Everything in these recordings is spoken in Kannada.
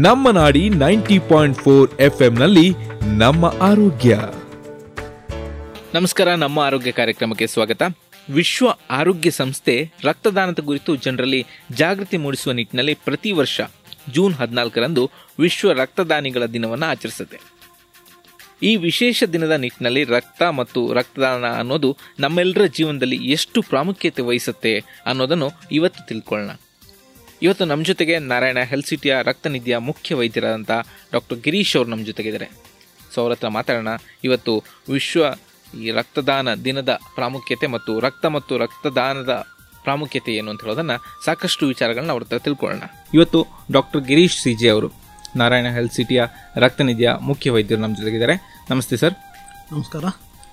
ನಮ್ಮ ನಾಡಿ ನೈಂಟಿ ಪಾಯಿಂಟ್ ಫೋರ್ ಎಫ್ ನಲ್ಲಿ ನಮ್ಮ ಆರೋಗ್ಯ ನಮಸ್ಕಾರ ನಮ್ಮ ಆರೋಗ್ಯ ಕಾರ್ಯಕ್ರಮಕ್ಕೆ ಸ್ವಾಗತ ವಿಶ್ವ ಆರೋಗ್ಯ ಸಂಸ್ಥೆ ರಕ್ತದಾನದ ಕುರಿತು ಜನರಲ್ಲಿ ಜಾಗೃತಿ ಮೂಡಿಸುವ ನಿಟ್ಟಿನಲ್ಲಿ ಪ್ರತಿ ವರ್ಷ ಜೂನ್ ಹದಿನಾಲ್ಕರಂದು ವಿಶ್ವ ರಕ್ತದಾನಿಗಳ ದಿನವನ್ನು ಆಚರಿಸುತ್ತೆ ಈ ವಿಶೇಷ ದಿನದ ನಿಟ್ಟಿನಲ್ಲಿ ರಕ್ತ ಮತ್ತು ರಕ್ತದಾನ ಅನ್ನೋದು ನಮ್ಮೆಲ್ಲರ ಜೀವನದಲ್ಲಿ ಎಷ್ಟು ಪ್ರಾಮುಖ್ಯತೆ ವಹಿಸುತ್ತೆ ಅನ್ನೋದನ್ನು ಇವತ್ತು ತಿಳ್ಕೊಳ್ಳೋಣ ಇವತ್ತು ನಮ್ಮ ಜೊತೆಗೆ ನಾರಾಯಣ ಹೆಲ್ತ್ ಸಿಟಿಯ ರಕ್ತನಿಧಿಯ ಮುಖ್ಯ ವೈದ್ಯರಾದಂಥ ಡಾಕ್ಟರ್ ಗಿರೀಶ್ ಅವರು ನಮ್ಮ ಜೊತೆಗಿದ್ದಾರೆ ಸೊ ಅವ್ರ ಹತ್ರ ಮಾತಾಡೋಣ ಇವತ್ತು ವಿಶ್ವ ಈ ರಕ್ತದಾನ ದಿನದ ಪ್ರಾಮುಖ್ಯತೆ ಮತ್ತು ರಕ್ತ ಮತ್ತು ರಕ್ತದಾನದ ಪ್ರಾಮುಖ್ಯತೆ ಏನು ಅಂತ ಹೇಳೋದನ್ನ ಸಾಕಷ್ಟು ವಿಚಾರಗಳನ್ನ ಅವ್ರ ಹತ್ರ ತಿಳ್ಕೊಳ್ಳೋಣ ಇವತ್ತು ಡಾಕ್ಟರ್ ಗಿರೀಶ್ ಸಿ ಜೆ ಅವರು ನಾರಾಯಣ ಹೆಲ್ತ್ ಸಿಟಿಯ ರಕ್ತನಿಧಿಯ ಮುಖ್ಯ ವೈದ್ಯರು ನಮ್ಮ ಜೊತೆಗಿದ್ದಾರೆ ನಮಸ್ತೆ ಸರ್ ನಮಸ್ಕಾರ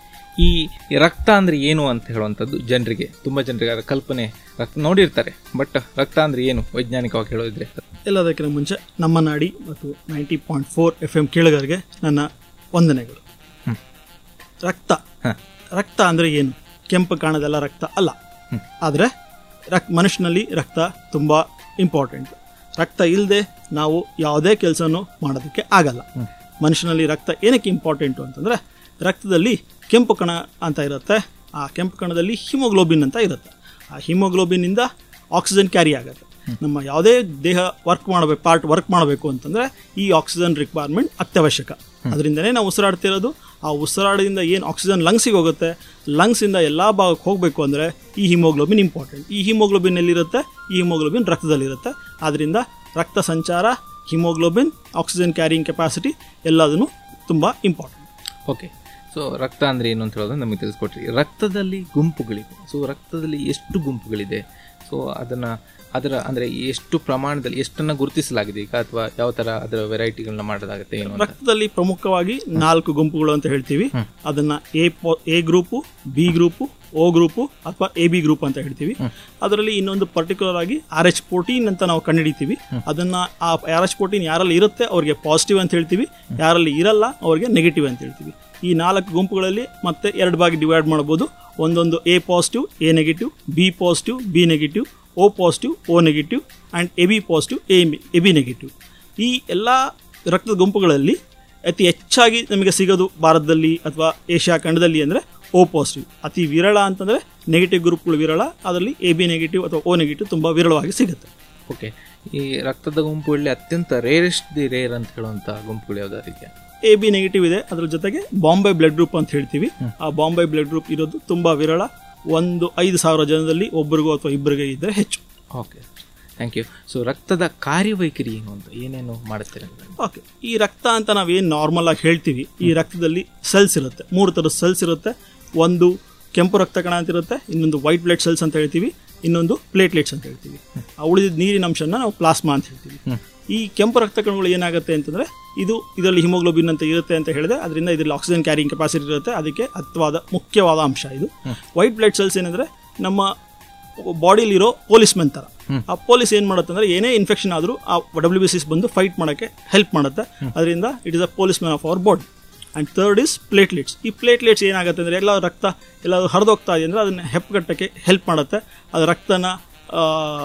ಈ ರಕ್ತ ಅಂದ್ರೆ ಏನು ಅಂತ ಹೇಳುವಂಥದ್ದು ಜನರಿಗೆ ತುಂಬ ಜನರಿಗೆ ಅದರ ಕಲ್ಪನೆ ರಕ್ತ ನೋಡಿರ್ತಾರೆ ಬಟ್ ರಕ್ತ ಅಂದ್ರೆ ಏನು ವೈಜ್ಞಾನಿಕವಾಗಿ ಹೇಳೋದಿದ್ರೆ ಎಲ್ಲದಕ್ಕಿಂತ ಮುಂಚೆ ನಮ್ಮ ನಾಡಿ ಮತ್ತು ninety point four F M ಕೇಳುಗರಿಗೆ ನನ್ನ ವಂದನೆಗಳು ಹ್ಮ್. ರಕ್ತ ಹ. ರಕ್ತ ಅಂದರೆ ಏನು ಕೆಂಪು ಕಾಣದೆಲ್ಲ ರಕ್ತ ಅಲ್ಲ ಹ್ಮ್. ಆದರೆ ರಕ್ ಮನುಷ್ಯನಲ್ಲಿ ರಕ್ತ ತುಂಬ ಇಂಪಾರ್ಟೆಂಟ್ ರಕ್ತ ಇಲ್ಲದೆ ನಾವು ಯಾವುದೇ ಕೆಲಸನೂ ಮಾಡೋದಕ್ಕೆ ಆಗಲ್ಲ ಮನುಷ್ಯನಲ್ಲಿ ರಕ್ತ ಏನಕ್ಕೆ ಇಂಪಾರ್ಟೆಂಟು ಅಂತಂದರೆ ರಕ್ತದಲ್ಲಿ ಕೆಂಪು ಕಣ ಅಂತ ಇರುತ್ತೆ ಆ ಕೆಂಪು ಕಣದಲ್ಲಿ ಹಿಮೋಗ್ಲೋಬಿನ್ ಅಂತ ಇರುತ್ತೆ ಆ ಹಿಮೋಗ್ಲೋಬಿನಿಂದ ಆಕ್ಸಿಜನ್ ಕ್ಯಾರಿ ಆಗುತ್ತೆ ನಮ್ಮ ಯಾವುದೇ ದೇಹ ವರ್ಕ್ ಮಾಡಬೇಕು ಪಾರ್ಟ್ ವರ್ಕ್ ಮಾಡಬೇಕು ಅಂತಂದರೆ ಈ ಆಕ್ಸಿಜನ್ ರಿಕ್ವೈರ್ಮೆಂಟ್ ಅತ್ಯವಶ್ಯಕ ಅದರಿಂದನೇ ನಾವು ಉಸಿರಾಡ್ತಿರೋದು ಆ ಉಸಿರಾಡದಿಂದ ಏನು ಆಕ್ಸಿಜನ್ ಲಂಗ್ಸಿಗೆ ಹೋಗುತ್ತೆ ಲಂಗ್ಸಿಂದ ಎಲ್ಲ ಭಾಗಕ್ಕೆ ಹೋಗಬೇಕು ಅಂದರೆ ಈ ಹಿಮೋಗ್ಲೋಬಿನ್ ಇಂಪಾರ್ಟೆಂಟ್ ಈ ಹಿಮೋಗ್ಲೋಬಿನ್ ಎಲ್ಲಿರುತ್ತೆ ಈ ಹಿಮೋಗ್ಲೋಬಿನ್ ರಕ್ತದಲ್ಲಿರುತ್ತೆ ಆದ್ದರಿಂದ ರಕ್ತ ಸಂಚಾರ ಹಿಮೋಗ್ಲೋಬಿನ್ ಆಕ್ಸಿಜನ್ ಕ್ಯಾರಿಯಿಂಗ್ ಕೆಪಾಸಿಟಿ ಎಲ್ಲದನ್ನು ತುಂಬ ಇಂಪಾರ್ಟೆಂಟ್ ಓಕೆ ಸೊ ರಕ್ತ ಅಂದ್ರೆ ಏನು ಅಂತ ಹೇಳೋದನ್ನ ನಮಗೆ ತಿಳಿಸ್ಕೊಟ್ರಿ ರಕ್ತದಲ್ಲಿ ಗುಂಪುಗಳಿದೆ ಸೊ ರಕ್ತದಲ್ಲಿ ಎಷ್ಟು ಗುಂಪುಗಳಿದೆ ಸೊ ಅದನ್ನ ಅದರ ಅಂದ್ರೆ ಎಷ್ಟು ಪ್ರಮಾಣದಲ್ಲಿ ಎಷ್ಟನ್ನ ಗುರುತಿಸಲಾಗಿದೆ ಈಗ ಅಥವಾ ಯಾವ ತರ ಅದರ ವೆರೈಟಿಗಳನ್ನ ಮಾಡೋದಾಗುತ್ತೆ ಏನು ಅಂತ ರಕ್ತದಲ್ಲಿ ಪ್ರಮುಖವಾಗಿ ನಾಲ್ಕು ಗುಂಪುಗಳು ಅಂತ ಹೇಳ್ತೀವಿ ಅದನ್ನ ಎ ಪೊ A group B group O group ಅಥವಾ ಎ ಬಿ ಗ್ರೂಪ್ ಅಂತ ಹೇಳ್ತೀವಿ ಅದರಲ್ಲಿ ಇನ್ನೊಂದು ಪರ್ಟಿಕ್ಯುಲರ್ ಆಗಿ ಆರ್ ಎಚ್ ಪ್ರೋಟೀನ್ ಅಂತ ನಾವು ಕಂಡುಹಿಡಿತೀವಿ ಅದನ್ನ ಆ ಆರ್ ಎಚ್ ಪ್ರೋಟೀನ್ ಯಾರಲ್ಲಿ ಇರುತ್ತೆ ಅವ್ರಿಗೆ ಪಾಸಿಟಿವ್ ಅಂತ ಹೇಳ್ತೀವಿ ಯಾರಲ್ಲಿ ಇರಲ್ಲ ಅವ್ರಿಗೆ ನೆಗೆಟಿವ್ ಅಂತ ಹೇಳ್ತೀವಿ ಈ ನಾಲ್ಕು ಗುಂಪುಗಳಲ್ಲಿ ಮತ್ತೆ ಎರಡು ಬಾಗಿ ಡಿವೈಡ್ ಮಾಡ್ಬೋದು ಒಂದೊಂದು A positive A negative B positive B negative O positive O negative and A B positive A A B negative ಈ ಎಲ್ಲ ರಕ್ತದ ಗುಂಪುಗಳಲ್ಲಿ ಅತಿ ಹೆಚ್ಚಾಗಿ ನಮಗೆ ಸಿಗೋದು ಭಾರತದಲ್ಲಿ ಅಥವಾ ಏಷ್ಯಾ ಖಂಡದಲ್ಲಿ ಅಂದರೆ ಓ ಪಾಸಿಟಿವ್ ಅತಿ ವಿರಳ ಅಂತಂದರೆ ನೆಗೆಟಿವ್ ಗ್ರೂಪ್ಗಳು ವಿರಳ ಅದರಲ್ಲಿ ಎ ಬಿ ನೆಗೆಟಿವ್ ಅಥವಾ ಓ ನೆಗೆಟಿವ್ ತುಂಬ ವಿರಳವಾಗಿ ಸಿಗುತ್ತೆ ಓಕೆ ಈ ರಕ್ತದ ಗುಂಪುಗಳಲ್ಲಿ ಅತ್ಯಂತ ರೇರೆಸ್ಟ್ ದಿ ರೇರ್ ಅಂತ ಹೇಳುವಂತ ಗುಂಪುಗಳು ಯಾವ್ದಾದ್ರು ಇದೆಯಾ ಎ ಬಿ ನೆಗೆಟಿವ್ ಇದೆ ಅದರ ಜೊತೆಗೆ ಬಾಂಬೆ ಬ್ಲಡ್ ಗ್ರೂಪ್ ಅಂತ ಹೇಳ್ತೀವಿ ಆ ಬಾಂಬೆ ಬ್ಲಡ್ ಗ್ರೂಪ್ ಇರೋದು ತುಂಬ ವಿರಳ ಒಂದು ಐದು ಸಾವಿರ ಜನದಲ್ಲಿ ಒಬ್ಬರಿಗೂ ಅಥವಾ ಇಬ್ಬರಿಗೆ ಇದ್ದರೆ ಹೆಚ್ಚು ಓಕೆ ಥ್ಯಾಂಕ್ ಯು ಸೊ ರಕ್ತದ ಕಾರ್ಯವೈಖರಿ ಏನು ಅಂತ ಏನೇನು ಮಾಡುತ್ತೀರಿ ಅಂತ ಓಕೆ ಈ ರಕ್ತ ಅಂತ ನಾವೇನು ನಾರ್ಮಲ್ ಆಗಿ ಹೇಳ್ತೀವಿ ಈ ರಕ್ತದಲ್ಲಿ ಸೆಲ್ಸ್ ಇರುತ್ತೆ ಮೂರು ಥರದ ಸೆಲ್ಸ್ ಇರುತ್ತೆ ಒಂದು ಕೆಂಪು ರಕ್ತ ಕಣ ಅಂತ ಇರುತ್ತೆ ಇನ್ನೊಂದು ವೈಟ್ ಬ್ಲಡ್ ಸೆಲ್ಸ್ ಅಂತ ಹೇಳ್ತೀವಿ ಇನ್ನೊಂದು ಪ್ಲೇಟ್ಲೆಟ್ಸ್ ಅಂತ ಹೇಳ್ತೀವಿ ಆ ಉಳಿದ ನೀರಿನ ಅಂಶನ ನಾವು ಪ್ಲಾಸ್ಮಾ ಅಂತ ಹೇಳ್ತೀವಿ ಈ ಕೆಂಪು ರಕ್ತ ಕಣಗಳು ಏನಾಗುತ್ತೆ ಅಂತಂದರೆ ಇದು ಇದರಲ್ಲಿ ಹಿಮೋಗ್ಲೋಬಿನ್ ಅಂತ ಇರುತ್ತೆ ಅಂತ ಹೇಳಿದೆ ಅದರಿಂದ ಇದರಲ್ಲಿ ಆಕ್ಸಿಜನ್ ಕ್ಯಾರಿಂಗ್ ಕೆಪಾಸಿಟಿ ಇರುತ್ತೆ ಅದಕ್ಕೆ ಅತ್ವಾದ ಮುಖ್ಯವಾದ ಅಂಶ ಇದು ವೈಟ್ ಬ್ಲಡ್ ಸೆಲ್ಸ್ ಏನಂದರೆ ನಮ್ಮ ಬಾಡಿಲಿರೋ ಪೊಲೀಸ್ ಮೆನ್ ಥರ ಆ ಪೊಲೀಸ್ ಏನು ಮಾಡುತ್ತೆ ಅಂದರೆ ಏನೇ ಇನ್ಫೆಕ್ಷನ್ ಆದರೂ ಆ ಡಬ್ಲ್ಯೂ ಬಿ ಸಿಸ್ ಬಂದು ಫೈಟ್ ಮಾಡೋಕ್ಕೆ ಹೆಲ್ಪ್ ಮಾಡುತ್ತೆ ಅದರಿಂದ it is a policeman of our body and third is platelets ಈ ಪ್ಲೇಟ್ಲೆಟ್ಸ್ ಏನಾಗುತ್ತೆ ಅಂದರೆ ಎಲ್ಲ ರಕ್ತ ಎಲ್ಲ ಹರಿದೋಗ್ತಾ ಇದೆ ಅಂದರೆ ಅದನ್ನು ಹೆಪ್ಪುಗಟ್ಟಕ್ಕೆ ಹೆಲ್ಪ್ ಮಾಡುತ್ತೆ ಅದು ರಕ್ತನ ಆ,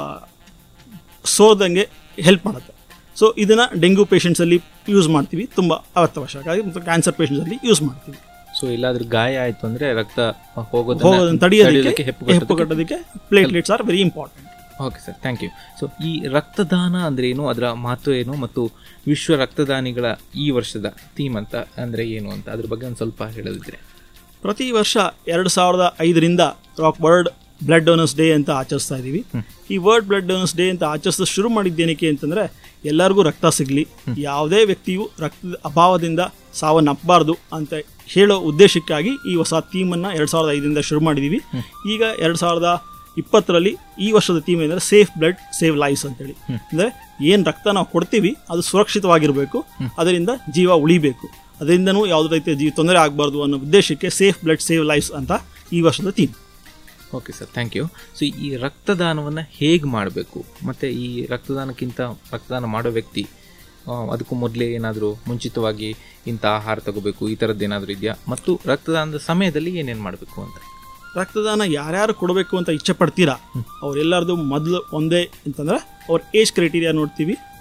ಸೋದಂಗೆ ಹೆಲ್ಪ್ ಮಾಡುತ್ತೆ ಸೊ ಇದನ್ನು ಡೆಂಗ್ಯೂ ಪೇಷಂಟ್ಸಲ್ಲಿ ಯೂಸ್ ಮಾಡ್ತೀವಿ ತುಂಬ ಅತ್ಯವಶ್ಯಕ ಆಗಿ ಮತ್ತು ಕ್ಯಾನ್ಸರ್ ಪೇಷಂಟ್ಸಲ್ಲಿ ಯೂಸ್ ಮಾಡ್ತೀವಿ ಸೊ ಎಲ್ಲಾದ್ರೂ ಗಾಯ ಆಯ್ತು ಅಂದ್ರೆ ರಕ್ತ ಹೋಗೋದನ್ನ ಹೋಗೋದನ್ನು ತಡೆಯೋದಕ್ಕೆ ಹೆಪ್ಪುಗಟ್ಟೋದಕ್ಕೆ ಹೆಪ್ಪುಗಟ್ಟೋದಕ್ಕೆ platelets are very important okay sir thank you so ಈ ರಕ್ತದಾನ ಅಂದ್ರೆ ಏನು ಅದರ ಮಹತ್ವ ಏನು ಮತ್ತು ವಿಶ್ವ ರಕ್ತದಾನಿಗಳ ಈ ವರ್ಷದ ಥೀಮ್ ಅಂತ ಅಂದ್ರೆ ಏನು ಅಂತ ಅದ್ರ ಬಗ್ಗೆ ಒಂದು ಸ್ವಲ್ಪ ಹೇಳೋದಿದ್ರೆ ಪ್ರತಿ ವರ್ಷ ಎರಡು ಸಾವಿರದ ಐದರಿಂದ ರಾಕ್ ವರ್ಲ್ಡ್ ಬ್ಲಡ್ ಡೋನರ್ಸ್ ಡೇ ಅಂತ ಆಚರಿಸ್ತಾ ಇದ್ದೀವಿ ಈ ವರ್ಲ್ಡ್ ಬ್ಲಡ್ ಡೋನರ್ಸ್ ಡೇ ಅಂತ ಆಚರಿಸೋದು ಶುರು ಮಾಡಿದ್ದೇನಕ್ಕೆ ಅಂತಂದರೆ ಎಲ್ಲರಿಗೂ ರಕ್ತ ಸಿಗಲಿ ಯಾವುದೇ ವ್ಯಕ್ತಿಯು ರಕ್ತದ ಅಭಾವದಿಂದ ಸಾವನ್ನಪ್ಪಬಾರ್ದು ಅಂತ ಹೇಳೋ ಉದ್ದೇಶಕ್ಕಾಗಿ ಈ ಹೊಸ ಥೀಮನ್ನು ಎರಡು ಸಾವಿರದ ಐದರಿಂದ ಶುರು ಮಾಡಿದ್ದೀವಿ ಈಗ ಎರಡು ಸಾವಿರದ ಇಪ್ಪತ್ತರಲ್ಲಿ ಈ ವರ್ಷದ ಥೀಮ್ ಏನಂದರೆ ಸೇಫ್ ಬ್ಲಡ್ ಸೇವ್ ಲೈಫ್ಸ್ ಅಂತೇಳಿ ಅಂದರೆ ಏನು ರಕ್ತ ನಾವು ಕೊಡ್ತೀವಿ ಅದು ಸುರಕ್ಷಿತವಾಗಿರಬೇಕು ಅದರಿಂದ ಜೀವ ಉಳಿಬೇಕು ಅದರಿಂದನೂ ಯಾವುದೇ ರೀತಿಯ ಜೀವ ತೊಂದರೆ ಆಗಬಾರ್ದು ಅನ್ನೋ ಉದ್ದೇಶಕ್ಕೆ ಸೇಫ್ ಬ್ಲಡ್ ಸೇವ್ ಲೈಫ್ಸ್ ಅಂತ ಈ ವರ್ಷದ theme okay sir thank you so ಈ ರಕ್ತದಾನವನ್ನು ಹೇಗೆ ಮಾಡಬೇಕು ಮತ್ತು ಈ ರಕ್ತದಾನಕ್ಕಿಂತ ರಕ್ತದಾನ ಮಾಡೋ ವ್ಯಕ್ತಿ ಆ, ಅದಕ್ಕೂ ಮೊದಲೇ ಏನಾದರೂ ಮುಂಚಿತವಾಗಿ ಇಂಥ ಆಹಾರ ತಗೋಬೇಕು ಈ ಥರದ್ದು ಏನಾದರೂ ಇದೆಯಾ ಮತ್ತು ರಕ್ತದಾನದ ಸಮಯದಲ್ಲಿ ಏನೇನು ಮಾಡಬೇಕು ಅಂತ ರಕ್ತದಾನ ಯಾರ್ಯಾರು ಕೊಡಬೇಕು ಅಂತ ಇಚ್ಛೆ ಪಡ್ತೀರಾ ಅವರೆಲ್ಲರದು ಮೊದಲು ಒಂದೇ ಅಂತಂದ್ರೆ ಅವ್ರ ಏಜ್ ಕ್ರೈಟೀರಿಯಾ ನೋಡ್ತೀವಿ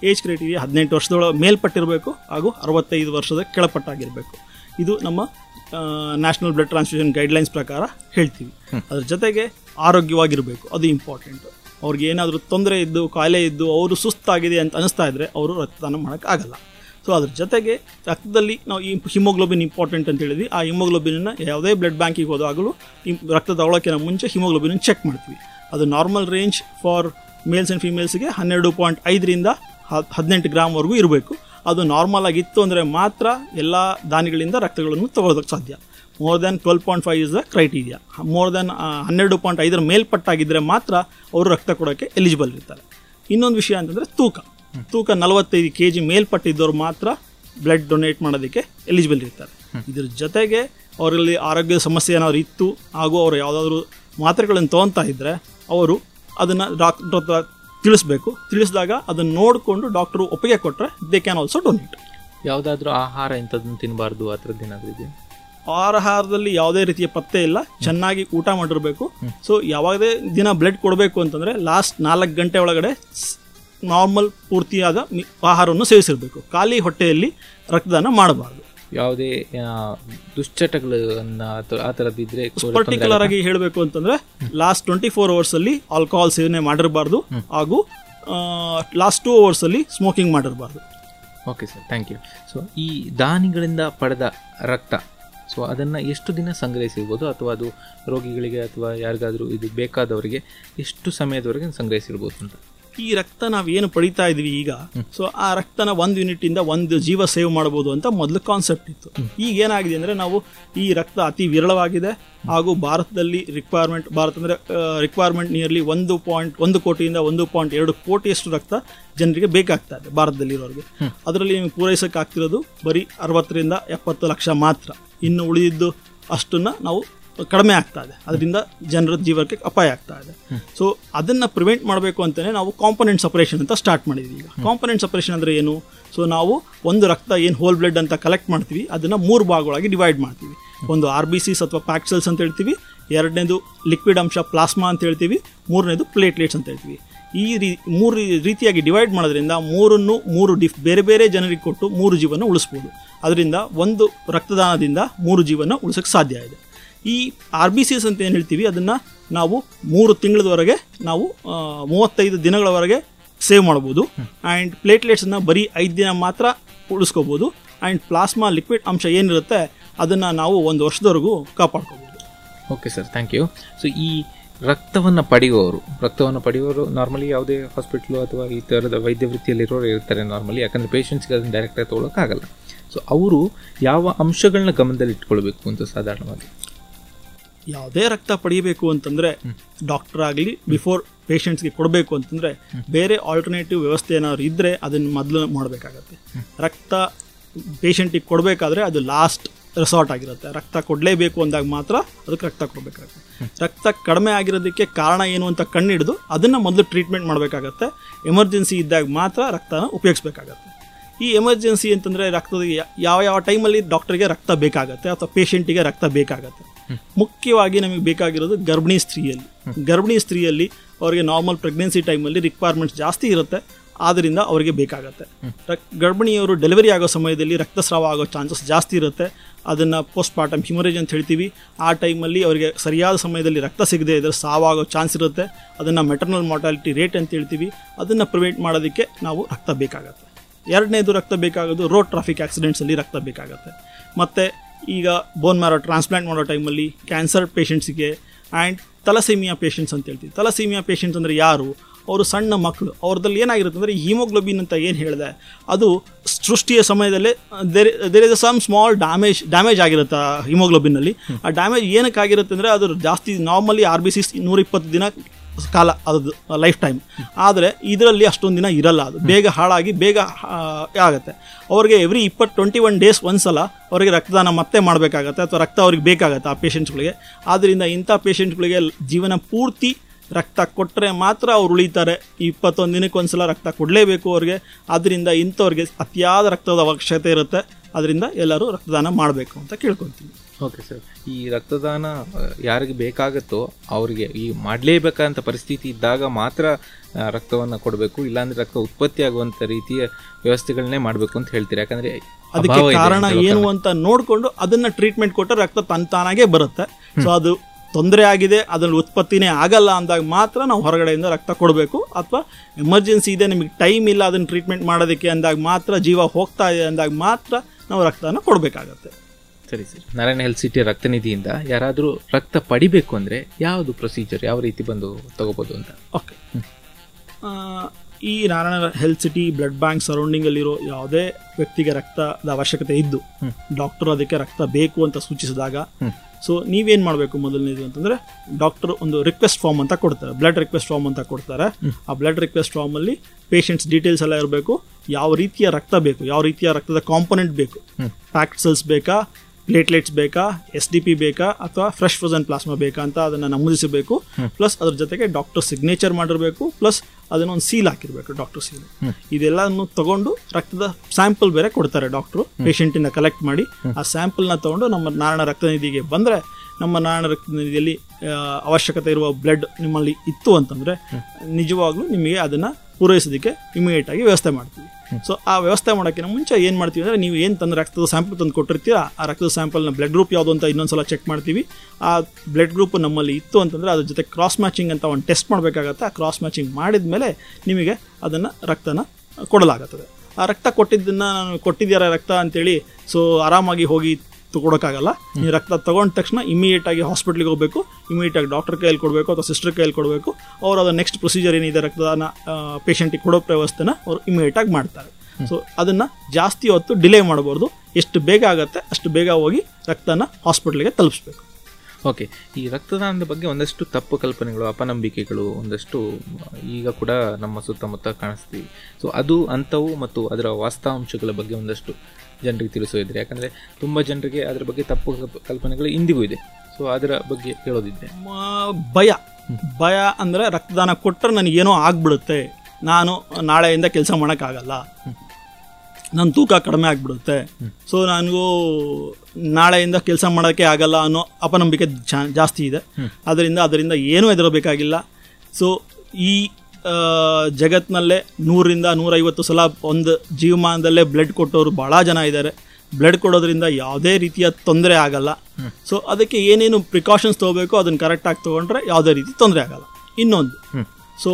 ಏಜ್ ಕ್ರೈಟೀರಿಯಾ ಹದಿನೆಂಟು ವರ್ಷದೊಳ ಮೇಲ್ಪಟ್ಟಿರಬೇಕು ಹಾಗೂ ಅರವತ್ತೈದು ವರ್ಷದ ಕೆಳಪಟ್ಟಾಗಿರಬೇಕು ಇದು ನಮ್ಮ ನ್ಯಾಷನಲ್ ಬ್ಲಡ್ ಟ್ರಾನ್ಸ್ಫ್ಯೂಷನ್ ಗೈಡ್ಲೈನ್ಸ್ ಪ್ರಕಾರ ಹೇಳ್ತೀವಿ ಅದ್ರ ಜೊತೆಗೆ ಆರೋಗ್ಯವಾಗಿರಬೇಕು ಅದು ಇಂಪಾರ್ಟೆಂಟ್ ಅವ್ರಿಗೆ ಏನಾದರೂ ತೊಂದರೆ ಇದ್ದು ಕಾಯಿಲೆ ಇದ್ದು ಅವರು ಸುಸ್ತಾಗಿದೆ ಅಂತ ಅನಿಸ್ತಾ ಇದ್ದರೆ ಅವರು ರಕ್ತದಾನ ಮಾಡೋಕ್ಕಾಗಲ್ಲ ಸೊ ಅದ್ರ ಜೊತೆಗೆ ರಕ್ತದಲ್ಲಿ ನಾವು ಈ ಹಿಮೋಗ್ಲೋಬಿನ್ ಇಂಪಾರ್ಟೆಂಟ್ ಅಂತ ಹೇಳಿದ್ವಿ ಆ ಹಿಮೋಗ್ಲೋಬಿನ್ನ ಯಾವುದೇ ಬ್ಲಡ್ ಬ್ಯಾಂಕಿಗೆ ಹೋದಾಗಲೂ ಈ ರಕ್ತ ತಗೊಳ್ಳೋಕ್ಕಿಂತ ಮುಂಚೆ ಹಿಮೋಗ್ಲೋಬಿನ್ ಚೆಕ್ ಮಾಡ್ತೀವಿ ಅದು normal range for males and ಫೀಮೇಲ್ಸ್ಗೆ ಹನ್ನೆರಡು ಪಾಯಿಂಟ್ ಐದರಿಂದ ಹದಿನೆಂಟು ಗ್ರಾಮ್ವರೆಗೂ ಇರಬೇಕು ಅದು ನಾರ್ಮಲ್ ಆಗಿತ್ತು ಅಂದರೆ ಮಾತ್ರ ಎಲ್ಲ ದಾನಿಗಳಿಂದ ರಕ್ತಗಳನ್ನು ತಗೊಳ್ಳೋದಕ್ಕೆ ಸಾಧ್ಯ more than twelve point five is the criteria more than ಹನ್ನೆರಡು ಪಾಯಿಂಟ್ ಐದರ ಮೇಲ್ಪಟ್ಟಾಗಿದ್ದರೆ ಮಾತ್ರ ಅವರು ರಕ್ತ ಕೊಡೋಕ್ಕೆ ಎಲಿಜಿಬಲ್ ಇರ್ತಾರೆ ಇನ್ನೊಂದು ವಿಷಯ ಅಂತಂದರೆ ತೂಕ ತೂಕ ನಲವತ್ತೈದು ಕೆ ಜಿ ಮೇಲ್ಪಟ್ಟಿದ್ದವ್ರು ಮಾತ್ರ ಬ್ಲಡ್ ಡೊನೇಟ್ ಮಾಡೋದಕ್ಕೆ ಎಲಿಜಿಬಲ್ ಇರ್ತಾರೆ ಇದ್ರ ಜೊತೆಗೆ ಅವರಲ್ಲಿ ಆರೋಗ್ಯ ಸಮಸ್ಯೆ ಏನಾದ್ರು ಇತ್ತು ಹಾಗೂ ಅವರು ಯಾವುದಾದ್ರೂ ಮಾತ್ರೆಗಳನ್ನು ತೊಗೊತಾ ಇದ್ದರೆ ಅವರು ಅದನ್ನು ಡಾಕ್ಟರ್ ಹತ್ರ ತಿಳಿಸ್ಬೇಕು ತಿಳಿಸಿದಾಗ ಅದನ್ನು ನೋಡಿಕೊಂಡು ಡಾಕ್ಟ್ರು ಒಪ್ಪಿಗೆ ಕೊಟ್ಟರೆ ದೇ ಕ್ಯಾನ್ ಆಲ್ಸೋ ಡೊನೇಟ್ ಯಾವುದಾದ್ರೂ ಆಹಾರ ಇಂಥದ್ದನ್ನು ತಿನ್ನಬಾರ್ದು ಆ ಥರದ್ದು ಏನಾದರೂ ಇದೆಯಾ ಆಹಾರದಲ್ಲಿ ಯಾವುದೇ ರೀತಿಯ ಪತ್ತೆ ಇಲ್ಲ ಚೆನ್ನಾಗಿ ಊಟ ಮಾಡಿರಬೇಕು ಸೊ ಯಾವಾಗದೇ ದಿನ ಬ್ಲಡ್ ಕೊಡಬೇಕು ಅಂತಂದರೆ ಲಾಸ್ಟ್ ನಾಲ್ಕು ಗಂಟೆ ಒಳಗಡೆ ನಾರ್ಮಲ್ ಪೂರ್ತಿಯಾದ ಮಿ- ಆಹಾರವನ್ನು ಸೇವಿಸಿರಬೇಕು ಖಾಲಿ ಹೊಟ್ಟೆಯಲ್ಲಿ ರಕ್ತದಾನ ಮಾಡಬಾರ್ದು ಯಾವುದೇ ಆ, ದುಶ್ಚಟಗಳನ್ನ ಅಥವಾ ಆ ಥರದ್ದು ಇದ್ರೆ ಕೂಡ ಪರ್ಟಿಕ್ಯುಲರ್ ಆಗಿ ಹೇಳಬೇಕು ಅಂತಂದ್ರೆ ಲಾಸ್ಟ್ ಟ್ವೆಂಟಿ ಫೋರ್ ಅವರ್ಸ್ ಅಲ್ಲಿ ಆಲ್ಕೋಹಾಲ್ ಸೇವನೆ ಮಾಡಿರಬಾರ್ದು ಹಾಗೂ ಲಾಸ್ಟ್ ಟೂ ಅವರ್ಸ್ ಅಲ್ಲಿ ಸ್ಮೋಕಿಂಗ್ ಮಾಡಿರಬಾರ್ದು okay sir thank you so ಈ ದಾನಿಗಳಿಂದ ಪಡೆದ ರಕ್ತ ಸೊ ಅದನ್ನು ಎಷ್ಟು ದಿನ ಸಂಗ್ರಹಿಸಿರ್ಬೋದು ಅಥವಾ ಅದು ರೋಗಿಗಳಿಗೆ ಅಥವಾ ಯಾರಿಗಾದರೂ ಇದು ಬೇಕಾದವರಿಗೆ ಎಷ್ಟು ಸಮಯದವರೆಗೆ ಸಂಗ್ರಹಿಸಿರ್ಬೋದು ಅಂತ ಈ ರಕ್ತ ನಾವು ಏನು ಪಡಿತಾ ಇದೀವಿ ಈಗ ಸೊ ಆ ರಕ್ತನ ಒಂದು ಯೂನಿಟ್ ಇಂದ ಒಂದು ಜೀವ ಸೇವ್ ಮಾಡಬಹುದು ಅಂತ ಮೊದಲು ಕಾನ್ಸೆಪ್ಟ್ ಇತ್ತು ಈಗ ಏನಾಗಿದೆ ಅಂದ್ರೆ ನಾವು ಈ ರಕ್ತ ಅತಿ ವಿರಳವಾಗಿದೆ ಹಾಗೂ ಭಾರತದಲ್ಲಿ ರಿಕ್ವೈರ್ಮೆಂಟ್ ಭಾರತ ಅಂದ್ರೆ ರಿಕ್ವೈರ್ಮೆಂಟ್ ನಿಯರ್ಲಿ ಒಂದು ಪಾಯಿಂಟ್ ಒಂದು ಕೋಟಿಯಿಂದ ಒಂದು ಪಾಯಿಂಟ್ ಎರಡು ಕೋಟಿಯಷ್ಟು ರಕ್ತ ಜನರಿಗೆ ಬೇಕಾಗ್ತಾ ಇದೆ ಭಾರತದಲ್ಲಿರೋರಿಗೆ ಅದರಲ್ಲಿ ನಿಮಗೆ ಪೂರೈಸಕ್ಕೆ ಆಗ್ತಿರೋದು ಬರೀ ಅರವತ್ತರಿಂದ ಎಪ್ಪತ್ತು ಲಕ್ಷ ಮಾತ್ರ ಇನ್ನು ಉಳಿದಿದ್ದು ಅಷ್ಟನ್ನ ನಾವು ಕಡಿಮೆ ಆಗ್ತಾ ಇದೆ ಅದರಿಂದ ಜನರ ಜೀವಕ್ಕೆ ಅಪಾಯ ಆಗ್ತಾ ಇದೆ ಸೊ ಅದನ್ನ ಪ್ರಿವೆಂಟ್ ಮಾಡಬೇಕು ಅಂತಾನೆ ನಾವು ಕಾಂಪೊನೆಂಟ್ ಸಪರೇಷನ್ ಅಂತ ಸ್ಟಾರ್ಟ್ ಮಾಡಿದ್ವಿ ಈಗ ಕಾಂಪೊನೆಂಟ್ ಸಪರೇಷನ್ ಅಂದ್ರೆ ಏನು ಸೊ ನಾವು ಒಂದು ರಕ್ತ ಏನು ಹೋಲ್ ಬ್ಲಡ್ ಅಂತ ಕಲೆಕ್ಟ್ ಮಾಡ್ತೀವಿ ಅದನ್ನ ಮೂರು ಭಾಗಗಳಾಗಿ ಡಿವೈಡ್ ಮಾಡ್ತೀವಿ ಒಂದು ಆರ್ ಬಿ ಸಿಸ್ ಅಥವಾ ಪ್ಯಾಕ್ ಸೆಲ್ಸ್ ಅಂತ ಹೇಳ್ತೀವಿ ಎರಡನೇದು ಲಿಕ್ವಿಡ್ ಅಂಶ ಪ್ಲಾಸ್ಮಾ ಅಂತ ಹೇಳ್ತೀವಿ ಮೂರನೇದು ಪ್ಲೇಟ್ಲೆಟ್ಸ್ ಅಂತ ಹೇಳ್ತೀವಿ ಈ ರೀ ಮೂರು ರೀ- ರೀತಿಯಾಗಿ ಡಿವೈಡ್ ಮಾಡೋದ್ರಿಂದ ಮೂರನ್ನು ಮೂರು ಡಿಫ್ ಬೇರೆ ಬೇರೆ ಜನರಿಗೆ ಕೊಟ್ಟು ಮೂರು ಜೀವನ ಉಳಿಸ್ಬೋದು ಅದರಿಂದ ಒಂದು ರಕ್ತದಾನದಿಂದ ಮೂರು ಜೀವನ ಉಳಿಸೋಕ್ಕೆ ಸಾಧ್ಯ ಇದೆ ಈ ಆರ್ ಬಿ ಸಿಸ್ ಅಂತ ಏನು ಹೇಳ್ತೀವಿ ಅದನ್ನು ನಾವು ಮೂರು ತಿಂಗಳದವರೆಗೆ ನಾವು ಆ, ಮೂವತ್ತೈದು ದಿನಗಳವರೆಗೆ ಸೇವ್ ಮಾಡ್ಬೋದು ಆ್ಯಂಡ್ ಪ್ಲೇಟ್ಲೆಟ್ಸನ್ನು ಬರೀ ಐದು ದಿನ ಮಾತ್ರ ಉಳಿಸ್ಕೋಬೋದು ಆ್ಯಂಡ್ ಪ್ಲಾಸ್ಮಾ ಲಿಕ್ವಿಡ್ ಅಂಶ ಏನಿರುತ್ತೆ ಅದನ್ನು ನಾವು ಒಂದು ವರ್ಷದವರೆಗೂ ಕಾಪಾಡ್ಕೋಬೋದು okay sir thank you so ಈ ರಕ್ತವನ್ನು ಪಡೆಯುವವರು ರಕ್ತವನ್ನು ಪಡೆಯುವವರು ನಾರ್ಮಲಿ ಯಾವುದೇ ಹಾಸ್ಪಿಟ್ಲು ಅಥವಾ ಈ ಥರದ ವೈದ್ಯ ವೃತ್ತಿಯಲ್ಲಿರೋರು ಇರ್ತಾರೆ ನಾರ್ಮಲಿ ಯಾಕಂದರೆ ಪೇಷಂಟ್ಸ್ಗೆ ಅದನ್ನು ಡೈರೆಕ್ಟಾಗಿ ತೊಗೊಳಕ್ಕಾಗಲ್ಲ ಸೊ ಅವರು ಯಾವ ಅಂಶಗಳನ್ನ ಗಮನದಲ್ಲಿ ಇಟ್ಕೊಳ್ಬೇಕು ಅಂತ ಸಾಧಾರಣವಾಗಿ ಯಾವುದೇ ರಕ್ತ ಪಡೆಯಬೇಕು ಅಂತಂದರೆ ಡಾಕ್ಟರ್ ಆಗಲಿ ಬಿಫೋರ್ ಪೇಷಂಟ್ಸ್ಗೆ ಕೊಡಬೇಕು ಅಂತಂದರೆ ಬೇರೆ ಆಲ್ಟರ್ನೇಟಿವ್ ವ್ಯವಸ್ಥೆ ಏನಾದ್ರು ಇದ್ದರೆ ಅದನ್ನು ಮೊದಲು ಮಾಡಬೇಕಾಗತ್ತೆ ರಕ್ತ ಪೇಷಂಟಿಗೆ ಕೊಡಬೇಕಾದ್ರೆ ಅದು ಲಾಸ್ಟ್ ರೆಸಾರ್ಟ್ ಆಗಿರುತ್ತೆ ರಕ್ತ ಕೊಡಲೇಬೇಕು ಅಂದಾಗ ಮಾತ್ರ ಅದಕ್ಕೆ ರಕ್ತ ಕೊಡಬೇಕಾಗುತ್ತೆ ರಕ್ತ ಕಡಿಮೆ ಆಗಿರೋದಕ್ಕೆ ಕಾರಣ ಏನು ಅಂತ ಕಂಡುಹಿಡಿದು ಅದನ್ನು ಮೊದಲು ಟ್ರೀಟ್ಮೆಂಟ್ ಮಾಡಬೇಕಾಗತ್ತೆ ಎಮರ್ಜೆನ್ಸಿ ಇದ್ದಾಗ ಮಾತ್ರ ರಕ್ತನ ಉಪಯೋಗಿಸ್ಬೇಕಾಗತ್ತೆ ಈ ಎಮರ್ಜೆನ್ಸಿ ಅಂತಂದರೆ ರಕ್ತದ ಯಾ- ಯಾವ ಯಾವ ಟೈಮಲ್ಲಿ ಡಾಕ್ಟರ್ಗೆ ರಕ್ತ ಬೇಕಾಗತ್ತೆ ಅಥವಾ ಪೇಷಂಟಿಗೆ ರಕ್ತ ಬೇಕಾಗತ್ತೆ ಮುಖ್ಯವಾಗಿ ನಮಗೆ ಬೇಕಾಗಿರೋದು ಗರ್ಭಿಣಿ ಸ್ತ್ರೀಯಲ್ಲಿ ಗರ್ಭಿಣಿ ಸ್ತ್ರೀಯಲ್ಲಿ ಅವರಿಗೆ ನಾರ್ಮಲ್ ಪ್ರೆಗ್ನೆನ್ಸಿ ಟೈಮಲ್ಲಿ ರಿಕ್ವೈರ್ಮೆಂಟ್ಸ್ ಜಾಸ್ತಿ ಇರುತ್ತೆ ಆದ್ದರಿಂದ ಅವರಿಗೆ ಬೇಕಾಗತ್ತೆ ರಕ್- ಗರ್ಭಿಣಿಯವರು ಡೆಲಿವರಿ ಆಗೋ ಸಮಯದಲ್ಲಿ ರಕ್ತಸ್ರಾವ ಆಗೋ ಚಾನ್ಸಸ್ ಜಾಸ್ತಿ ಇರುತ್ತೆ ಅದನ್ನು ಪೋಸ್ಟ್ ಪಾರ್ಟಮ್ ಹಿಮರೇಜ್ ಅಂತ ಹೇಳ್ತೀವಿ ಆ ಟೈಮಲ್ಲಿ ಅವರಿಗೆ ಸರಿಯಾದ ಸಮಯದಲ್ಲಿ ರಕ್ತ ಸಿಗದೆ ಇದ್ದರೆ ಸಾವಾಗೋ ಚಾನ್ಸ್ ಇರುತ್ತೆ ಅದನ್ನು ಮೆಟರ್ನಲ್ ಮಾರ್ಟಾಲಿಟಿ ರೇಟ್ ಅಂತ ಹೇಳ್ತೀವಿ ಅದನ್ನು ಪ್ರಿವೆಂಟ್ ಮಾಡೋದಕ್ಕೆ ನಾವು ರಕ್ತ ಬೇಕಾಗತ್ತೆ ಎರಡನೇದು ರಕ್ತ ಬೇಕಾಗೋದು ರೋಡ್ ಟ್ರಾಫಿಕ್ ಆಕ್ಸಿಡೆಂಟ್ಸಲ್ಲಿ ರಕ್ತ ಬೇಕಾಗತ್ತೆ ಮತ್ತು ಈಗ ಬೋನ್ ಮ್ಯಾರೋ ಟ್ರಾನ್ಸ್ಪ್ಲಾಂಟ್ ಮಾಡೋ ಟೈಮಲ್ಲಿ ಕ್ಯಾನ್ಸರ್ ಪೇಷಂಟ್ಸಿಗೆ ಆ್ಯಂಡ್ ತಲಸೀಮಿಯಾ ಪೇಷಂಟ್ಸ್ ಅಂತ ಹೇಳ್ತೀವಿ ತಲಸೀಮಿಯಾ ಪೇಷಂಟ್ಸ್ ಅಂದರೆ ಯಾರು ಅವರು ಸಣ್ಣ ಮಕ್ಕಳು ಅವ್ರದ್ರಲ್ಲಿ ಏನಾಗಿರುತ್ತೆ ಅಂದರೆ ಹಿಮೋಗ್ಲೋಬಿನ್ ಅಂತ ಏನು ಹೇಳಿದೆ ಅದು ಸೃಷ್ಟಿಯ ಸಮಯದಲ್ಲೇ there there is a some small damage damage ಆಗಿರುತ್ತೆ ಆ ಹಿಮೋಗ್ಲೋಬಿನಲ್ಲಿ ಆ ಡ್ಯಾಮೇಜ್ ಏನಕ್ಕಾಗಿರುತ್ತೆ ಅಂದರೆ ಅದು ಜಾಸ್ತಿ ನಾರ್ಮಲಿ ಆರ್ ಬಿ ಸಿ ನೂರಿಪ್ಪತ್ತು ದಿನ ಕಾಲ ಅದು ಲೈಫ್ ಟೈಮ್ ಆದರೆ ಇದರಲ್ಲಿ ಅಷ್ಟೊಂದು ದಿನ ಇರಲ್ಲ ಅದು ಬೇಗ ಹಾಳಾಗಿ ಬೇಗ ಆ, ಆಗುತ್ತೆ ಅವ್ರಿಗೆ ಎವ್ರಿ ಇಪ್ಪತ್ತು ಟ್ವೆಂಟಿ ಒನ್ ಡೇಸ್ ಒಂದ್ಸಲ ಅವರಿಗೆ ರಕ್ತದಾನ ಮತ್ತೆ ಮಾಡಬೇಕಾಗತ್ತೆ ಅಥವಾ ರಕ್ತ ಅವ್ರಿಗೆ ಬೇಕಾಗತ್ತೆ ಆ ಪೇಷಂಟ್ಸ್ಗಳಿಗೆ ಆದ್ದರಿಂದ ಇಂಥ ಪೇಷಂಟ್ಗಳಿಗೆ ಜೀವನ ಪೂರ್ತಿ ರಕ್ತ ಕೊಟ್ಟರೆ ಮಾತ್ರ ಅವ್ರು ಉಳಿತಾರೆ ಈ ಇಪ್ಪತ್ತೊಂದು ದಿನಕ್ಕೆ ಒಂದ್ಸಲ ರಕ್ತ ಕೊಡಲೇಬೇಕು ಅವ್ರಿಗೆ ಆದ್ದರಿಂದ ಇಂಥವ್ರಿಗೆ ಅತಿಯಾದ ರಕ್ತದ ಅವಶ್ಯಕತೆ ಇರುತ್ತೆ ಅದರಿಂದ ಎಲ್ಲರೂ ರಕ್ತದಾನ ಮಾಡಬೇಕು ಅಂತ ಕೇಳ್ಕೊತೀನಿ ಓಕೆ ಸರ್ ಈ ರಕ್ತದಾನ ಆ, ಯಾರಿಗೆ ಬೇಕಾಗುತ್ತೋ ಅವರಿಗೆ ಈ ಮಾಡಲೇಬೇಕಂತ ಪರಿಸ್ಥಿತಿ ಇದ್ದಾಗ ಮಾತ್ರ ಆ, ರಕ್ತವನ್ನ ಕೊಡಬೇಕು ಇಲ್ಲಾಂದ್ರೆ ರಕ್ತ ಉತ್ಪತ್ತಿ ಆಗುವಂತ ರೀತಿಯ ವ್ಯವಸ್ಥೆಗಳನ್ನೇ ಮಾಡಬೇಕು ಅಂತ ಹೇಳ್ತೀರಿ ಯಾಕಂದ್ರೆ ಅದಕ್ಕೆ ಅಭಾವ ಇದೆ ಕಾರಣ ಅಂತ ಏನು ಅಂತ ನೋಡಿಕೊಂಡು ಅದನ್ನ ಟ್ರೀಟ್ಮೆಂಟ್ ಕೊಟ್ಟರೆ ರಕ್ತ ತನ್ ತಾನಾಗೆ ಬರುತ್ತೆ ಸೊ ಅದು ತೊಂದರೆ ಆಗಿದೆ ಅದ್ರಲ್ಲಿ ಉತ್ಪತ್ತಿನೇ ಆಗಲ್ಲ ಅಂದಾಗ ಮಾತ್ರ ನಾವು ಹೊರಗಡೆಯಿಂದ ರಕ್ತ ಕೊಡಬೇಕು ಅಥವಾ ಎಮರ್ಜೆನ್ಸಿ ಇದೆ ನಿಮಗೆ ಟೈಮ್ ಇಲ್ಲ ಅದನ್ನ ಟ್ರೀಟ್ಮೆಂಟ್ ಮಾಡೋದಕ್ಕೆ ಅಂದಾಗ ಮಾತ್ರ ಜೀವ ಹೋಗ್ತಾ ಇದೆ ಅಂದಾಗ ಮಾತ್ರ ನಾವು ರಕ್ತನ ಕೊಡಬೇಕಾಗತ್ತೆ ಸರಿ ಸರ್ ನಾರಾಯಣ ಹೆಲ್ತ್ ಸಿಟಿ ರಕ್ತನಿಧಿಯಿಂದ ಯಾರಾದರೂ ರಕ್ತ ಪಡಿಬೇಕು ಅಂದ್ರೆ ಯಾವುದು ಪ್ರೊಸೀಜರ್ ಯಾವ ರೀತಿ ಬಂದು ತಗೋಬಹುದು ಅಂತ ಓಕೆ ಈ Narayana health city blood bank ಸರೌಂಡಿಂಗಲ್ಲಿರೋ ಯಾವುದೇ ವ್ಯಕ್ತಿಗೆ ರಕ್ತದ ಅವಶ್ಯಕತೆ ಇದ್ದು ಡಾಕ್ಟರ್ ಅದಕ್ಕೆ ರಕ್ತ ಬೇಕು ಅಂತ ಸೂಚಿಸಿದಾಗ ಸೊ ನೀವೇನ್ ಮಾಡಬೇಕು ಮೊದಲನೇದು ಅಂತಂದ್ರೆ ಡಾಕ್ಟರ್ ಒಂದು ರಿಕ್ವೆಸ್ಟ್ ಫಾರ್ಮ್ ಅಂತ ಕೊಡ್ತಾರೆ ಬ್ಲಡ್ ರಿಕ್ವೆಸ್ಟ್ ಫಾರ್ಮ್ ಅಂತ ಕೊಡ್ತಾರೆ ಆ ಬ್ಲಡ್ ರಿಕ್ವೆಸ್ಟ್ ಫಾರ್ಮ್ ಅಲ್ಲಿ ಪೇಷಂಟ್ಸ್ ಡೀಟೇಲ್ಸ್ ಎಲ್ಲ ಇರಬೇಕು ಯಾವ ರೀತಿಯ ರಕ್ತ ಬೇಕು ಯಾವ ರೀತಿಯ ರಕ್ತದ ಕಾಂಪೊನೆಂಟ್ ಬೇಕು ಪ್ಯಾಕ್ಡ್ ಸೆಲ್ಸ್ ಬೇಕಾ ಪ್ಲೇಟ್ಲೆಟ್ಸ್ ಬೇಕಾ ಎಸ್ ಡಿ ಪಿ ಬೇಕಾ ಅಥವಾ ಫ್ರೆಶ್ ಫ್ರೋಸನ್ ಪ್ಲಾಸ್ಮಾ ಬೇಕಾ ಅಂತ ಅದನ್ನ ನಮೂದಿಸಬೇಕು ಪ್ಲಸ್ ಅದ್ರ ಜೊತೆಗೆ ಡಾಕ್ಟರ್ ಸಿಗ್ನೇಚರ್ ಮಾಡಿರಬೇಕು ಪ್ಲಸ್ ಅದನ್ನ ಒಂದು ಸೀಲ್ ಹಾಕಿರ್ಬೇಕು ಡಾಕ್ಟರ್ ಸೀಲ್ ಇದೆಲ್ಲವನ್ನು ತಗೊಂಡು ರಕ್ತದ ಸ್ಯಾಂಪಲ್ ಬೇರೆ ಕೊಡ್ತಾರೆ ಡಾಕ್ಟ್ರು ಪೇಷಂಟಿನ ಕಲೆಕ್ಟ್ ಮಾಡಿ ಆ ಸ್ಯಾಂಪಲ್ನ ತಗೊಂಡು ನಮ್ಮ ನಾರಾಯಣ ರಕ್ತನಿಧಿಗೆ ಬಂದ್ರೆ ನಮ್ಮ ನಾರಾಯಣ ರಕ್ತನಿಧಿಯಲ್ಲಿ ಆ, ಅವಶ್ಯಕತೆ ಇರುವ ಬ್ಲಡ್ ನಿಮ್ಮಲ್ಲಿ ಇತ್ತು ಅಂತಂದ್ರೆ ನಿಜವಾಗ್ಲೂ ನಿಮಗೆ ಅದನ್ನ ಪೂರೈಸೋದಕ್ಕೆ ಇಮಿಡಿಯೇಟ್ ಆಗಿ ವ್ಯವಸ್ಥೆ ಮಾಡ್ತೀವಿ ಸೊ ಆ ವ್ಯವಸ್ಥೆ ಮಾಡೋಕ್ಕಿಂತ ಮುಂಚೆ ಏನು ಮಾಡ್ತೀವಿ ಅಂದರೆ ನೀವು ಏನು ತಂದು ರಕ್ತದ ಸ್ಯಾಂಪಲ್ ತಂದು ಕೊಟ್ಟಿರ್ತೀರ ಆ ರಕ್ತದ ಸ್ಯಾಂಪಲ್ನ ಬ್ಲಡ್ ಗ್ರೂಪ್ ಯಾವುದು ಅಂತ ಇನ್ನೊಂದ್ಸಲ ಚೆಕ್ ಮಾಡ್ತೀವಿ ಆ ಬ್ಲಡ್ ಗ್ರೂಪ್ ನಮ್ಮಲ್ಲಿ ಇತ್ತು ಅಂತಂದರೆ ಅದ್ರ ಜೊತೆ ಕ್ರಾಸ್ ಮ್ಯಾಚಿಂಗ್ ಅಂತ ಒಂದು ಟೆಸ್ಟ್ ಮಾಡಬೇಕಾಗತ್ತೆ ಆ ಕ್ರಾಸ್ ಮ್ಯಾಚಿಂಗ್ ಮಾಡಿದ ಮೇಲೆ ನಿಮಗೆ ಅದನ್ನು ರಕ್ತನ ಕೊಡಲಾಗುತ್ತದೆ ಆ ರಕ್ತ ಕೊಟ್ಟಿದ್ದನ್ನು ನಾನು ಕೊಟ್ಟಿದ್ದೀರ ರಕ್ತ ಅಂತೇಳಿ ಸೊ ಆರಾಮಾಗಿ ಹೋಗಿ ತಗೊಳಕ್ಕಾಗಲ್ಲ ನೀವು ರಕ್ತ ತಗೊಂಡ ತಕ್ಷಣ ಇಮಿಡಿಯೇಟ್ ಆಗಿ ಹಾಸ್ಪಿಟ್ಲಿಗೆ ಹೋಗಬೇಕು ಇಮಿಡಿಯೇಟ್ ಆಗಿ ಡಾಕ್ಟರ್ ಕೈಯಲ್ಲಿ ಕೊಡಬೇಕು ಅಥವಾ ಸಿಸ್ಟರ್ ಕೈಯಲ್ಲಿ ಕೊಡಬೇಕು ಅವ್ರು ಅದರ ನೆಕ್ಸ್ಟ್ ಪ್ರೊಸೀಜರ್ ಏನಿದೆ ರಕ್ತದಾನ ಪೇಷಂಟಿಗೆ ಕೊಡೋ ವ್ಯವಸ್ಥೆನ ಅವ್ರು ಇಮಿಡಿಯೇಟ್ ಆಗಿ ಮಾಡ್ತಾರೆ ಸೊ ಅದನ್ನ ಜಾಸ್ತಿ ಹೊತ್ತು ಡಿಲೇ ಮಾಡಬಾರ್ದು ಎಷ್ಟು ಬೇಗ ಆಗುತ್ತೆ ಅಷ್ಟು ಬೇಗ ಹೋಗಿ ರಕ್ತನ ಹಾಸ್ಪಿಟ್ಲಿಗೆ ತಲುಪಿಸ್ಬೇಕು ಓಕೆ ಈ ರಕ್ತದಾನದ ಬಗ್ಗೆ ಒಂದಷ್ಟು ತಪ್ಪು ಕಲ್ಪನೆಗಳು ಅಪನಂಬಿಕೆಗಳು ಒಂದಷ್ಟು ಈಗ ಕೂಡ ನಮ್ಮ ಸುತ್ತಮುತ್ತ ಕಾಣಿಸ್ತೀವಿ ಸೊ ಅದು ಅಂಥವು ಮತ್ತು ಅದರ ವಾಸ್ತವಾಂಶಗಳ ಬಗ್ಗೆ ಒಂದಷ್ಟು ಜನರಿಗೆ ತಿಳಿಸೋದಿದ್ರೆ ಯಾಕಂದರೆ ತುಂಬ ಜನರಿಗೆ ಅದರ ಬಗ್ಗೆ ತಪ್ಪು ಕಲ್ಪ- ಕಲ್ಪನೆಗಳು ಇಂದಿಗೂ ಇದೆ ಸೊ ಅದರ ಬಗ್ಗೆ ಹೇಳೋದಿದ್ದೆ ಮ- ಭಯ ಭಯ ಅಂದರೆ ರಕ್ತದಾನ ಕೊಟ್ಟರೆ ನನಗೇನೋ ಆಗ್ಬಿಡುತ್ತೆ ನಾನು ನಾಳೆಯಿಂದ ಕೆಲಸ ಮಾಡೋಕ್ಕಾಗಲ್ಲ ನನ್ನ ತೂಕ ಕಡಿಮೆ ಆಗಿಬಿಡುತ್ತೆ ಸೊ ನನಗೂ ನಾಳೆಯಿಂದ ಕೆಲಸ ಮಾಡೋಕ್ಕೆ ಆಗಲ್ಲ ಅನ್ನೋ ಅಪನಂಬಿಕೆ ಜಾ- ಜಾಸ್ತಿ ಇದೆ ಅದರಿಂದ ಅದರಿಂದ ಏನೂ ಹೆದರಬೇಕಾಗಿಲ್ಲ ಸೊ ಈ ಆ, ಜಗತ್ನಲ್ಲೇ ನೂರರಿಂದ ನೂರೈವತ್ತು ಸಲ ಒಂದು ಜೀವಮಾನದಲ್ಲೇ ಬ್ಲಡ್ ಕೊಟ್ಟವರು ಭಾಳ ಜನ ಇದ್ದಾರೆ ಬ್ಲಡ್ ಕೊಡೋದ್ರಿಂದ ಯಾವುದೇ ರೀತಿಯ ತೊಂದರೆ ಆಗಲ್ಲ ಸೊ ಅದಕ್ಕೆ ಏನೇನು ಪ್ರಿಕಾಷನ್ಸ್ ತೊಗೋಬೇಕು ಅದನ್ನು ಕರೆಕ್ಟಾಗಿ ತೊಗೊಂಡ್ರೆ ಯಾವುದೇ ರೀತಿ ತೊಂದರೆ ಆಗಲ್ಲ ಇನ್ನೊಂದು ಸೊ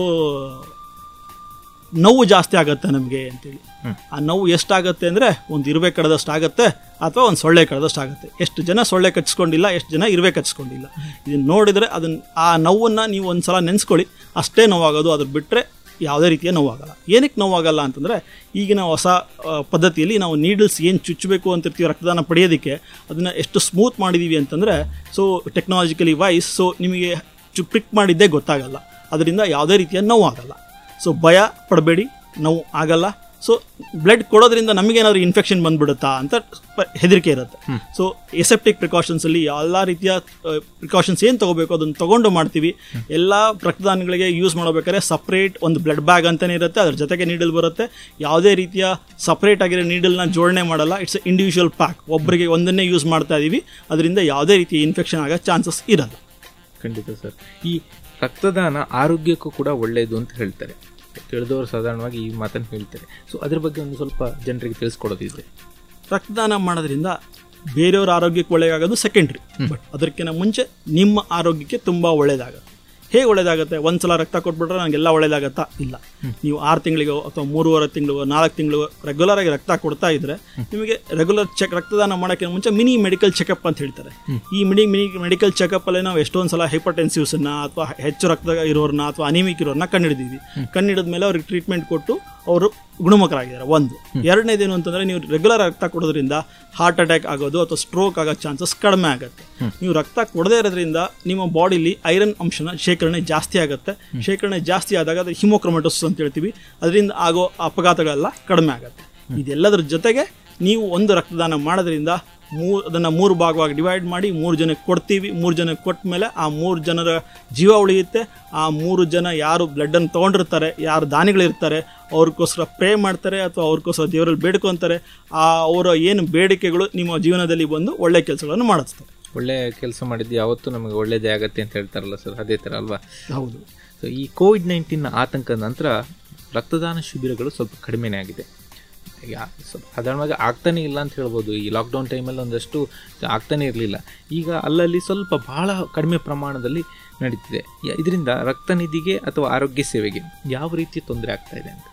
ನೋವು ಜಾಸ್ತಿ ಆಗುತ್ತೆ ನಮಗೆ ಅಂತೇಳಿ ಆ ನೋವು ಎಷ್ಟಾಗತ್ತೆ ಅಂದರೆ ಒಂದು ಇರುವೆ ಕಡ್ದಷ್ಟು ಆಗುತ್ತೆ ಅಥವಾ ಒಂದು ಸೊಳ್ಳೆ ಕಡ್ದಷ್ಟು ಆಗುತ್ತೆ ಎಷ್ಟು ಜನ ಸೊಳ್ಳೆ ಕಚ್ಕೊಂಡಿಲ್ಲ ಎಷ್ಟು ಜನ ಇರುವೆ ಕಚ್ಕೊಂಡಿಲ್ಲ ಇದನ್ನ ನೋಡಿದರೆ ಅದನ್ನ ಆ ನೋವನ್ನು ನೀವು ಒಂದು ಸಲ ನೆನೆಸ್ಕೊಳ್ಳಿ ಅಷ್ಟೇ ನೋವಾಗೋದು ಅದ್ರ ಬಿಟ್ಟರೆ ಯಾವುದೇ ರೀತಿಯ ನೋವಾಗಲ್ಲ ಏನಕ್ಕೆ ನೋವಾಗಲ್ಲ ಅಂತಂದರೆ ಈಗಿನ ಹೊಸ ಆ, ಪದ್ಧತಿಯಲ್ಲಿ ನಾವು ನೀಡಲ್ಸ್ ಏನು ಚುಚ್ಚಬೇಕು ಅಂತಿರ್ತೀವಿ ರಕ್ತದಾನ ಪಡೆಯೋದಕ್ಕೆ ಅದನ್ನು ಎಷ್ಟು ಸ್ಮೂತ್ ಮಾಡಿದ್ದೀವಿ ಅಂತಂದರೆ ಸೊ ಟೆಕ್ನಾಲಜಿಕಲಿ ವೈಸ್ ಸೊ ನಿಮಗೆ ಚು ಪ್ರಿಕ್ ಮಾಡಿದ್ದೇ ಗೊತ್ತಾಗಲ್ಲ ಅದರಿಂದ ಯಾವುದೇ ರೀತಿಯ ನೋವು ಆಗಲ್ಲ ಸೊ ಭಯ ಪಡಬೇಡಿ ನೋವು ಆಗಲ್ಲ ಸೊ ಬ್ಲಡ್ ಕೊಡೋದ್ರಿಂದ ನಮಗೇನಾದ್ರು ಇನ್ಫೆಕ್ಷನ್ ಬಂದ್ಬಿಡುತ್ತಾ ಅಂತ ಪ- ಹೆದರಿಕೆ ಇರುತ್ತೆ ಸೊ ಎಸೆಪ್ಟಿಕ್ ಪ್ರಿಕಾಷನ್ಸಲ್ಲಿ ಎಲ್ಲ ರೀತಿಯ ಪ್ರಿಕಾಷನ್ಸ್ ಏನು ತಗೋಬೇಕು ಅದನ್ನು ತಗೊಂಡು ಮಾಡ್ತೀವಿ ಎಲ್ಲ ರಕ್ತದಾನಗಳಿಗೆ ಯೂಸ್ ಮಾಡಬೇಕಾದ್ರೆ ಸಪ್ರೇಟ್ ಒಂದು ಬ್ಲಡ್ ಬ್ಯಾಗ್ ಅಂತಲೇ ಇರುತ್ತೆ ಅದ್ರ ಜೊತೆಗೆ ನೀಡಲ್ ಬರುತ್ತೆ ಯಾವುದೇ ರೀತಿಯ ಸಪ್ರೇಟ್ ಆಗಿರೋ ನೀಡಲ್ನ ಜೋಡಣೆ ಮಾಡಲ್ಲ ಇಟ್ಸ್ ಇಂಡಿವಿಜುವಲ್ ಪ್ಯಾಕ್ ಒಬ್ಬರಿಗೆ ಒಂದನ್ನೇ ಯೂಸ್ ಮಾಡ್ತಾ ಇದ್ದೀವಿ ಅದರಿಂದ ಯಾವುದೇ ರೀತಿಯ ಇನ್ಫೆಕ್ಷನ್ ಆಗೋ ಚಾನ್ಸಸ್ ಇರಲ್ಲ ಖಂಡಿತ ಸರ್ ಈ ರಕ್ತದಾನ ಆರೋಗ್ಯಕ್ಕೂ ಕೂಡ ಒಳ್ಳೆಯದು ಅಂತ ಹೇಳ್ತಾರೆ ತಿಳಿದವರು ಸಾಧಾರಣವಾಗಿ ಈ ಮಾತನ್ನು ಹೇಳ್ತಾರೆ ಸೊ ಅದ್ರ ಬಗ್ಗೆ ಒಂದು ಸ್ವಲ್ಪ ಜನರಿಗೆ ತಿಳಿಸ್ಕೊಡೋದಿದೆ ರಕ್ತದಾನ ಮಾಡೋದ್ರಿಂದ ಬೇರೆಯವ್ರ ಆರೋಗ್ಯಕ್ಕೆ ಒಳ್ಳೆಯದಾಗೋದು ಸೆಕೆಂಡ್ರಿ ಬಟ್ ಅದಕ್ಕಿಂತ ಮುಂಚೆ ನಿಮ್ಮ ಆರೋಗ್ಯಕ್ಕೆ ತುಂಬ ಒಳ್ಳೆಯದಾಗುತ್ತೆ ಹೇಗೆ ಒಳ್ಳೆಯದಾಗುತ್ತೆ ಒಂದ್ಸಲ ರಕ್ತ ಕೊಟ್ಬಿಟ್ರೆ ನನಗೆಲ್ಲ ಒಳ್ಳೆಯದಾಗತ್ತಾ ಇಲ್ಲ ನೀವು ಆರು ತಿಂಗಳಿಗೋ ಅಥವಾ ಮೂರುವರೆ ತಿಂಗಳು ನಾಲ್ಕು ತಿಂಗಳು ರೆಗ್ಯುಲರ್ ಆಗಿ ರಕ್ತ ಕೊಡ್ತಾ ಇದ್ರೆ ನಿಮಗೆ ರೆಗ್ಯುಲರ್ ಚೆಕ್ ರಕ್ತದಾನ ಮಾಡೋಕ್ಕಿಂತ ಮುಂಚೆ ಮಿನಿ ಮೆಡಿಕಲ್ ಚೆಕಪ್ ಅಂತ ಹೇಳ್ತಾರೆ ಈ ಮಿನಿ ಮಿನಿ ಮೆಡಿಕಲ್ ಚೆಕಪ್ಪಲ್ಲೇ ನಾವು ಎಷ್ಟೊಂದು ಸಲ ಹೈಪರ್ಟೆನ್ಸಿವ್ಸನ್ನ ಅಥವಾ ಹೆಚ್ಚು ರಕ್ತ ಇರೋರನ್ನ ಅಥವಾ ಅನಿಮಿಕ್ ಇರೋರನ್ನ ಕಂಡಿಡಿದೀವಿ ಕಂಡಿಡಿದ ಮೇಲೆ ಅವ್ರಿಗೆ ಟ್ರೀಟ್ಮೆಂಟ್ ಕೊಟ್ಟು ಅವರು ಗುಣಮುಖರಾಗಿದ್ದಾರೆ ಒಂದು ಎರಡನೇದೇನು ಅಂತಂದ್ರೆ ನೀವು ರೆಗ್ಯುಲರ್ ರಕ್ತ ಕೊಡೋದ್ರಿಂದ ಹಾರ್ಟ್ ಅಟ್ಯಾಕ್ ಆಗೋದು ಅಥವಾ ಸ್ಟ್ರೋಕ್ ಆಗೋ ಚಾನ್ಸಸ್ ಕಡಿಮೆ ಆಗುತ್ತೆ ನೀವು ರಕ್ತ ಕೊಡದೇ ಇರೋದ್ರಿಂದ ನಿಮ್ಮ ಬಾಡಿಲಿ ಐರನ್ ಅಂಶನ ಶೇಖರಣೆ ಜಾಸ್ತಿ ಆಗುತ್ತೆ ಶೇಖರಣೆ ಜಾಸ್ತಿ ಆದಾಗ ಅದು ಹಿಮೋಕ್ರೊಮೆಟೋಸಿಸ್ ಅಂತ ಹೇಳ್ತೀವಿ ಅದರಿಂದ ಆಗೋ ಅಪಘಾತಗಳೆಲ್ಲ ಕಡಿಮೆ ಆಗುತ್ತೆ ಇದೆಲ್ಲದರ ಜೊತೆಗೆ ನೀವು ಒಂದು ರಕ್ತದಾನ ಮಾಡೋದ್ರಿಂದ ಮೂ ಅದನ್ನು ಮೂರು ಭಾಗವಾಗಿ ಡಿವೈಡ್ ಮಾಡಿ ಮೂರು ಜನಕ್ಕೆ ಕೊಡ್ತೀವಿ ಮೂರು ಜನಕ್ಕೆ ಕೊಟ್ಟ ಮೇಲೆ ಆ ಮೂರು ಜನರ ಜೀವ ಉಳಿಯುತ್ತೆ ಆ ಮೂರು ಜನ ಯಾರು ಬ್ಲಡ್ಡನ್ನು ತೊಗೊಂಡಿರ್ತಾರೆ ಯಾರು ದಾನಿಗಳಿರ್ತಾರೆ ಅವ್ರಿಗೋಸ್ಕರ ಪ್ರೇ ಮಾಡ್ತಾರೆ ಅಥವಾ ಅವ್ರಿಗೋಸ್ಕರ ದೇವರಲ್ಲಿ ಬೇಡ್ಕೊತಾರೆ ಆ ಅವರ ಏನು ಬೇಡಿಕೆಗಳು ನಿಮ್ಮ ಜೀವನದಲ್ಲಿ ಬಂದು ಒಳ್ಳೆ ಕೆಲಸಗಳನ್ನು ಮಾಡಿಸ್ತಾರೆ ಒಳ್ಳೆ ಕೆಲಸ ಮಾಡಿದ್ದು ಯಾವತ್ತೂ ನಮಗೆ ಒಳ್ಳೇದೇ ಆಗತ್ತೆ ಅಂತ ಹೇಳ್ತಾರಲ್ಲ ಸರ್ ಅದೇ ಥರ ಅಲ್ವಾ ಹೌದು ಸೊ ಈ ಕೋವಿಡ್ ನೈನ್ಟೀನ್ ಆತಂಕದ ನಂತರ ರಕ್ತದಾನ ಶಿಬಿರಗಳು ಸ್ವಲ್ಪ ಕಡಿಮೆನೇ ಆಗಿದೆ ಯಾ- ಸ್ವಲ್ಪ ಸಾಧಾರಣವಾಗಿ ಆಗ್ತಾನೆ ಇಲ್ಲ ಅಂತ ಹೇಳ್ಬೋದು ಈ ಲಾಕ್ಡೌನ್ ಟೈಮಲ್ಲಿ ಒಂದಷ್ಟು ಆಗ್ತಾನೆ ಇರಲಿಲ್ಲ ಈಗ ಅಲ್ಲಲ್ಲಿ ಸ್ವಲ್ಪ ಬಹಳ ಕಡಿಮೆ ಪ್ರಮಾಣದಲ್ಲಿ ನಡೀತಿದೆ ಯ- ಇದರಿಂದ ರಕ್ತ ನಿಧಿಗೆ ಅಥವಾ ಆರೋಗ್ಯ ಸೇವೆಗೆ ಯಾವ ರೀತಿ ತೊಂದರೆ ಆಗ್ತಾ ಇದೆ ಅಂತ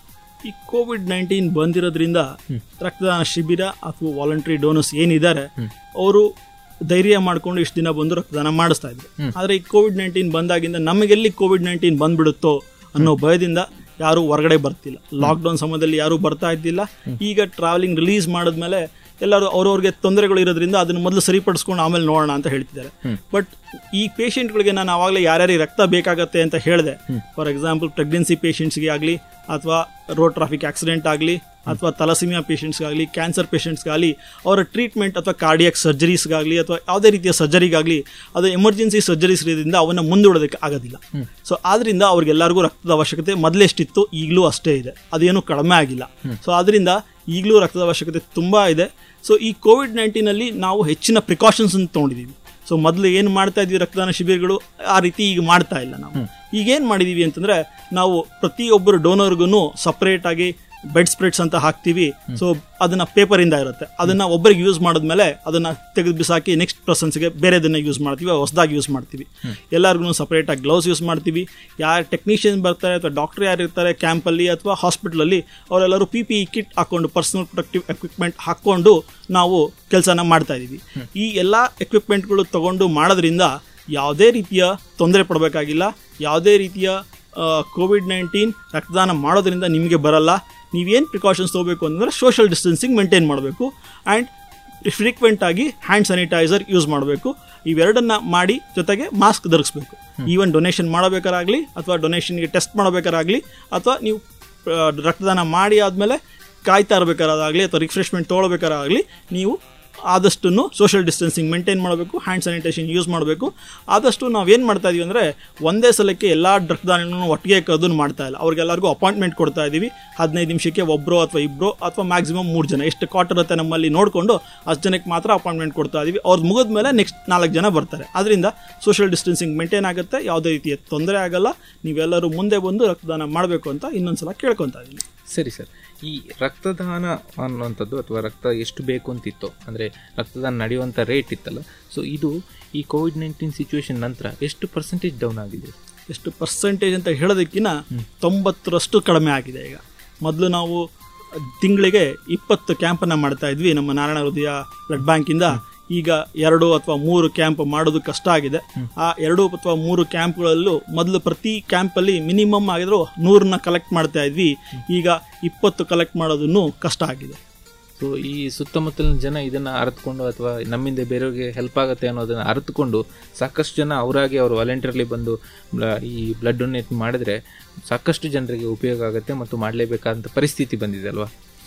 ಈ ಕೋವಿಡ್ ನೈನ್ಟೀನ್ ಬಂದಿರೋದ್ರಿಂದ ರಕ್ತದಾನ ಶಿಬಿರ ಅಥವಾ ವಾಲಂಟ್ರಿ ಡೋನರ್ಸ್ ಏನಿದ್ದಾರೆ ಅವರು ಧೈರ್ಯ ಮಾಡ್ಕೊಂಡು ಇಷ್ಟು ದಿನ ಬಂದು ರಕ್ತದಾನ ಮಾಡಿಸ್ತಾ ಇದ್ರು ಆದರೆ ಈ ಕೋವಿಡ್ ನೈನ್ಟೀನ್ ಬಂದಾಗಿಂದ ನಮಗೆಲ್ಲಿ ಕೋವಿಡ್ ನೈನ್ಟೀನ್ ಬಂದ್ಬಿಡುತ್ತೋ ಅನ್ನೋ ಭಯದಿಂದ ಯಾರು ಹೊರಗಡೆ ಬರ್ತಿಲ್ಲ ಲಾಕ್ಡೌನ್ ಸಮಯದಲ್ಲಿ ಯಾರು ಬರ್ತಾ ಇದ್ದಿಲ್ಲ ಈಗ ಟ್ರಾವೆಲಿಂಗ್ ರಿಲೀಸ್ ಮಾಡಿದ್ಮೇಲೆ ಎಲ್ಲರೂ ಅವ್ರವ್ರಿಗೆ ತೊಂದರೆಗಳು ಇರೋದ್ರಿಂದ ಅದನ್ನು ಮೊದಲು ಸರಿಪಡಿಸ್ಕೊಂಡು ಆಮೇಲೆ ನೋಡೋಣ ಅಂತ ಹೇಳ್ತಿದ್ದಾರೆ ಬಟ್ ಈ ಪೇಷಂಟ್ಗಳಿಗೆ ನಾನು ಆವಾಗಲೇ ಯಾರ್ಯಾರಿಗೆ ರಕ್ತ ಬೇಕಾಗತ್ತೆ ಅಂತ ಹೇಳಿದೆ ಫಾರ್ ಎಕ್ಸಾಂಪಲ್ ಪ್ರೆಗ್ನೆನ್ಸಿ ಪೇಷಂಟ್ಸ್ಗೆ ಆಗಲಿ ಅಥವಾ ರೋಡ್ ಟ್ರಾಫಿಕ್ ಆಕ್ಸಿಡೆಂಟ್ ಆಗಲಿ ಅಥವಾ ತಲಸಿಮಿಯಾ ಪೇಷಂಟ್ಸ್ಗಾಗಲಿ ಕ್ಯಾನ್ಸರ್ ಪೇಷಂಟ್ಸ್ಗಾಗಲಿ ಅವರ ಟ್ರೀಟ್ಮೆಂಟ್ ಅಥವಾ ಕಾರ್ಡಿಯಾಕ್ ಸರ್ಜರೀಸ್ಗಾಗಲಿ ಅಥವಾ ಯಾವುದೇ ರೀತಿಯ ಸರ್ಜರಿಗಾಗಲಿ ಅದು ಎಮರ್ಜೆನ್ಸಿ ಸರ್ಜರೀಸ್ ಇರೋದ್ರಿಂದ ಅವನ್ನ ಮುಂದೂಡೋದಕ್ಕೆ ಆಗೋದಿಲ್ಲ ಸೊ ಆದ್ರಿಂದ ಅವ್ರಿಗೆಲ್ಲರಿಗೂ ರಕ್ತದ ಅವಶ್ಯಕತೆ ಮೊದಲೆಷ್ಟಿತ್ತು ಈಗಲೂ ಅಷ್ಟೇ ಇದೆ ಅದೇನು ಕಡಿಮೆ ಆಗಿಲ್ಲ ಸೊ ಆದ್ರಿಂದ ಈಗಲೂ ರಕ್ತದ ಅವಶ್ಯಕತೆ ತುಂಬ ಇದೆ ಸೊ ಈ ಕೋವಿಡ್ ನೈನ್ಟೀನಲ್ಲಿ ನಾವು ಹೆಚ್ಚಿನ ಪ್ರಿಕಾಷನ್ಸ್ ತೊಗೊಂಡಿದ್ದೀವಿ ಸೊ ಮೊದಲು ಏನು ಮಾಡ್ತಾ ಇದ್ವಿ ರಕ್ತದಾನ ಶಿಬಿರಗಳು ಆ ರೀತಿ ಈಗ ಮಾಡ್ತಾ ಇಲ್ಲ ನಾವು ಈಗ ಏನು ಮಾಡಿದೀವಿ ಅಂತಂದ್ರೆ ನಾವು ಪ್ರತಿಯೊಬ್ಬರು ಡೋನರ್ಗೂ ಸಪ್ರೇಟ್ ಆಗಿ ಬೆಡ್ ಸ್ಪ್ರೆಡ್ಸ್ ಅಂತ ಹಾಕ್ತೀವಿ ಸೊ ಅದನ್ನ ಪೇಪರ್ ಇಂದ ಇರುತ್ತೆ ಅದನ್ನ ಒಬ್ಬರಿಗೆ ಯೂಸ್ ಮಾಡಿದ್ಮೇಲೆ ಅದನ್ನ ತೆಗೆದು ಬಿಸಾಕಿ ನೆಕ್ಸ್ಟ್ ಪರ್ಸನ್ಸ್ಗೆ ಬೇರೆದನ್ನ ಯೂಸ್ ಮಾಡ್ತೀವಿ ಹೊಸದಾಗಿ ಯೂಸ್ ಮಾಡ್ತೀವಿ ಎಲ್ಲರಿಗೂ ಸಪ್ರೇಟ್ ಆಗಿ ಗ್ಲೌಸ್ ಯೂಸ್ ಮಾಡ್ತೀವಿ ಯಾರು ಟೆಕ್ನಿಷಿಯನ್ ಬರ್ತಾರೆ ಅಥವಾ ಡಾಕ್ಟರ್ ಯಾರು ಇರ್ತಾರೆ ಕ್ಯಾಂಪಲ್ಲಿ ಅಥವಾ ಹಾಸ್ಪಿಟಲಲ್ಲಿ ಅವರೆಲ್ಲರೂ ಪಿ ಪಿ ಇ ಕಿಟ್ ಹಾಕೊಂಡು ಪರ್ಸನಲ್ ಪ್ರೊಟೆಕ್ಟಿವ್ ಎಕ್ವಿಪ್ಮೆಂಟ್ ಹಾಕ್ಕೊಂಡು ನಾವು ಕೆಲಸನ ಮಾಡ್ತಾ ಇದ್ದೀವಿ ಈ ಎಲ್ಲ ಎಕ್ವಿಪ್ಮೆಂಟ್ಗಳು ತಗೊಂಡು ಮಾಡೋದ್ರಿಂದ ಯಾವುದೇ ರೀತಿಯ ತೊಂದರೆ ಪಡಬೇಕಾಗಿಲ್ಲ ಯಾವುದೇ ರೀತಿಯ ಕೋವಿಡ್ ನೈನ್ಟೀನ್ ರಕ್ತದಾನ ಮಾಡೋದ್ರಿಂದ ನಿಮಗೆ ಬರಲ್ಲ ನೀವೇನು ಪ್ರಿಕಾಷನ್ಸ್ ತೊಗೋಬೇಕು ಅಂತಂದರೆ ಸೋಷಿಯಲ್ ಡಿಸ್ಟೆನ್ಸಿಂಗ್ ಮೇಂಟೈನ್ ಮಾಡಬೇಕು ಆ್ಯಂಡ್ ಫ್ರೀಕ್ವೆಂಟ್ ಆಗಿ ಹ್ಯಾಂಡ್ ಸ್ಯಾನಿಟೈಸರ್ ಯೂಸ್ ಮಾಡಬೇಕು ಇವೆರಡನ್ನ ಮಾಡಿ ಜೊತೆಗೆ ಮಾಸ್ಕ್ ಧರಿಸ್ಬೇಕು ಈವನ್ ಡೊನೇಷನ್ ಮಾಡಬೇಕಾರಾಗಲಿ ಅಥವಾ ಡೊನೇಷನ್ಗೆ ಟೆಸ್ಟ್ ಮಾಡಬೇಕಾರಾಗಲಿ ಅಥವಾ ನೀವು ಆ, ರಕ್ತದಾನ ಮಾಡಿ ಆದಮೇಲೆ ಕಾಯ್ತಾ ಇರಬೇಕಾರಾಗಲಿ ಅಥವಾ ರಿಫ್ರೆಶ್ಮೆಂಟ್ ತೊಗೊಳ್ಬೇಕಾರಾಗಲಿ ನೀವು ಆದಷ್ಟು ಸೋಷಿಯಲ್ ಡಿಸ್ಟೆನ್ಸಿಂಗ್ ಮೇಂಟೈನ್ ಮಾಡಬೇಕು ಹ್ಯಾಂಡ್ ಸ್ಯಾನಿಟೈಸೇಷನ್ ಯೂಸ್ ಮಾಡಬೇಕು ಆದಷ್ಟು ನಾವೇನು ಮಾಡ್ತಾ ಇದೀವಿ ಅಂದರೆ ಒಂದೇ ಸಲಕ್ಕೆ ಎಲ್ಲ ರಕ್ತದಾನಗಳನ್ನು ಒಟ್ಟಿಗೆ ಕದನ್ನು ಮಾಡ್ತಾ ಇಲ್ಲ ಅವ್ರಿಗೆಲ್ಲರಿಗೂ ಅಪಾಯಿಂಟ್ಮೆಂಟ್ ಕೊಡ್ತಾ ಇದ್ದೀವಿ ಹದಿನೈದು ನಿಮಿಷಕ್ಕೆ ಒಬ್ಬರು ಅಥವಾ ಇಬ್ಬರು ಅಥವಾ ಮ್ಯಾಕ್ಸಿಮಮ್ ಮೂರು ಜನ ಎಷ್ಟು ಕ್ವಾರ್ಟರ್ ಇರುತ್ತೆ ನಮ್ಮಲ್ಲಿ ನೋಡಿಕೊಂಡು ಅಷ್ಟು ಜನಕ್ಕೆ ಮಾತ್ರ ಅಪಾಯಿಂಟ್ಮೆಂಟ್ ಕೊಡ್ತಾ ಇದ್ದೀವಿ ಅವ್ರದ್ದು ಮುಗಿದ ಮೇಲೆ ನೆಕ್ಸ್ಟ್ ನಾಲ್ಕು ಜನ ಬರ್ತಾರೆ ಅದರಿಂದ ಸೋಷಿಯಲ್ ಡಿಸ್ಟೆನ್ಸಿಂಗ್ ಮೇಂಟೈನ್ ಆಗುತ್ತೆ ಯಾವುದೇ ರೀತಿಯ ತೊಂದರೆ ಆಗಲ್ಲ ನೀವೆಲ್ಲರೂ ಮುಂದೆ ಬಂದು ರಕ್ತದಾನ ಮಾಡಬೇಕು ಅಂತ ಇನ್ನೊಂದ್ಸಲ ಕೇಳ್ಕೊತಾ ಇದ್ದೀನಿ ಸರಿ ಸರ್ ಈ ರಕ್ತದಾನ ಅನ್ನುವಂಥದ್ದು ಅಥವಾ ರಕ್ತ ಎಷ್ಟು ಬೇಕು ಅಂತಿತ್ತು ಅಂದರೆ ರಕ್ತದಾನ ನಡೆಯುವಂಥ ರೇಟ್ ಇತ್ತಲ್ಲ ಸೊ ಇದು ಈ ಕೋವಿಡ್ ನೈನ್ಟೀನ್ ಸಿಚುವೇಶನ್ ನಂತರ ಎಷ್ಟು ಪರ್ಸೆಂಟೇಜ್ ಡೌನ್ ಆಗಿದೆ ಎಷ್ಟು ಪರ್ಸೆಂಟೇಜ್ ಅಂತ ಹೇಳೋದಕ್ಕಿಂತ ತೊಂಬತ್ತರಷ್ಟು ಕಡಿಮೆ ಆಗಿದೆ ಈಗ ಮೊದಲು ನಾವು ತಿಂಗಳಿಗೆ ಇಪ್ಪತ್ತು ಕ್ಯಾಂಪನ್ನು ಮಾಡ್ತಾ ಇದ್ವಿ ನಮ್ಮ ನಾರಾಯಣ ಹೃದಯ ಬ್ಲಡ್ ಬ್ಯಾಂಕಿಂದ ಈಗ ಎರಡು ಅಥವಾ ಮೂರು ಕ್ಯಾಂಪ್ ಮಾಡೋದು ಕಷ್ಟ ಆಗಿದೆ ಆ ಎರಡು ಅಥವಾ ಮೂರು ಕ್ಯಾಂಪ್ಗಳಲ್ಲೂ ಮೊದಲು ಪ್ರತಿ ಕ್ಯಾಂಪಲ್ಲಿ ಮಿನಿಮಮ್ ಆಗಿದ್ರು ನೂರನ್ನ ಕಲೆಕ್ಟ್ ಮಾಡ್ತಾ ಇದ್ವಿ ಈಗ ಇಪ್ಪತ್ತು ಕಲೆಕ್ಟ್ ಮಾಡೋದನ್ನು ಕಷ್ಟ ಆಗಿದೆ ಸೊ ಈ ಸುತ್ತಮುತ್ತಲಿನ ಜನ ಇದನ್ನು ಅರ್ಥಕೊಂಡು ಅಥವಾ ನಮ್ಮಿಂದ ಬೇರೆಯವ್ರಿಗೆ ಹೆಲ್ಪ್ ಆಗುತ್ತೆ ಅನ್ನೋದನ್ನು ಅರ್ಥಕೊಂಡು ಸಾಕಷ್ಟು ಜನ ಅವರಾಗಿ ಅವರು ವಾಲಂಟಿಯರ್ಲಿ ಬಂದು ಬ್ಲ- ಈ ಬ್ಲಡ್ ಡೊನೇಟ್ ಮಾಡಿದ್ರೆ ಸಾಕಷ್ಟು ಜನರಿಗೆ ಉಪಯೋಗ ಆಗುತ್ತೆ ಮತ್ತು ಮಾಡಲೇಬೇಕಾದಂಥ ಪರಿಸ್ಥಿತಿ ಬಂದಿದೆ ಅಲ್ವಾ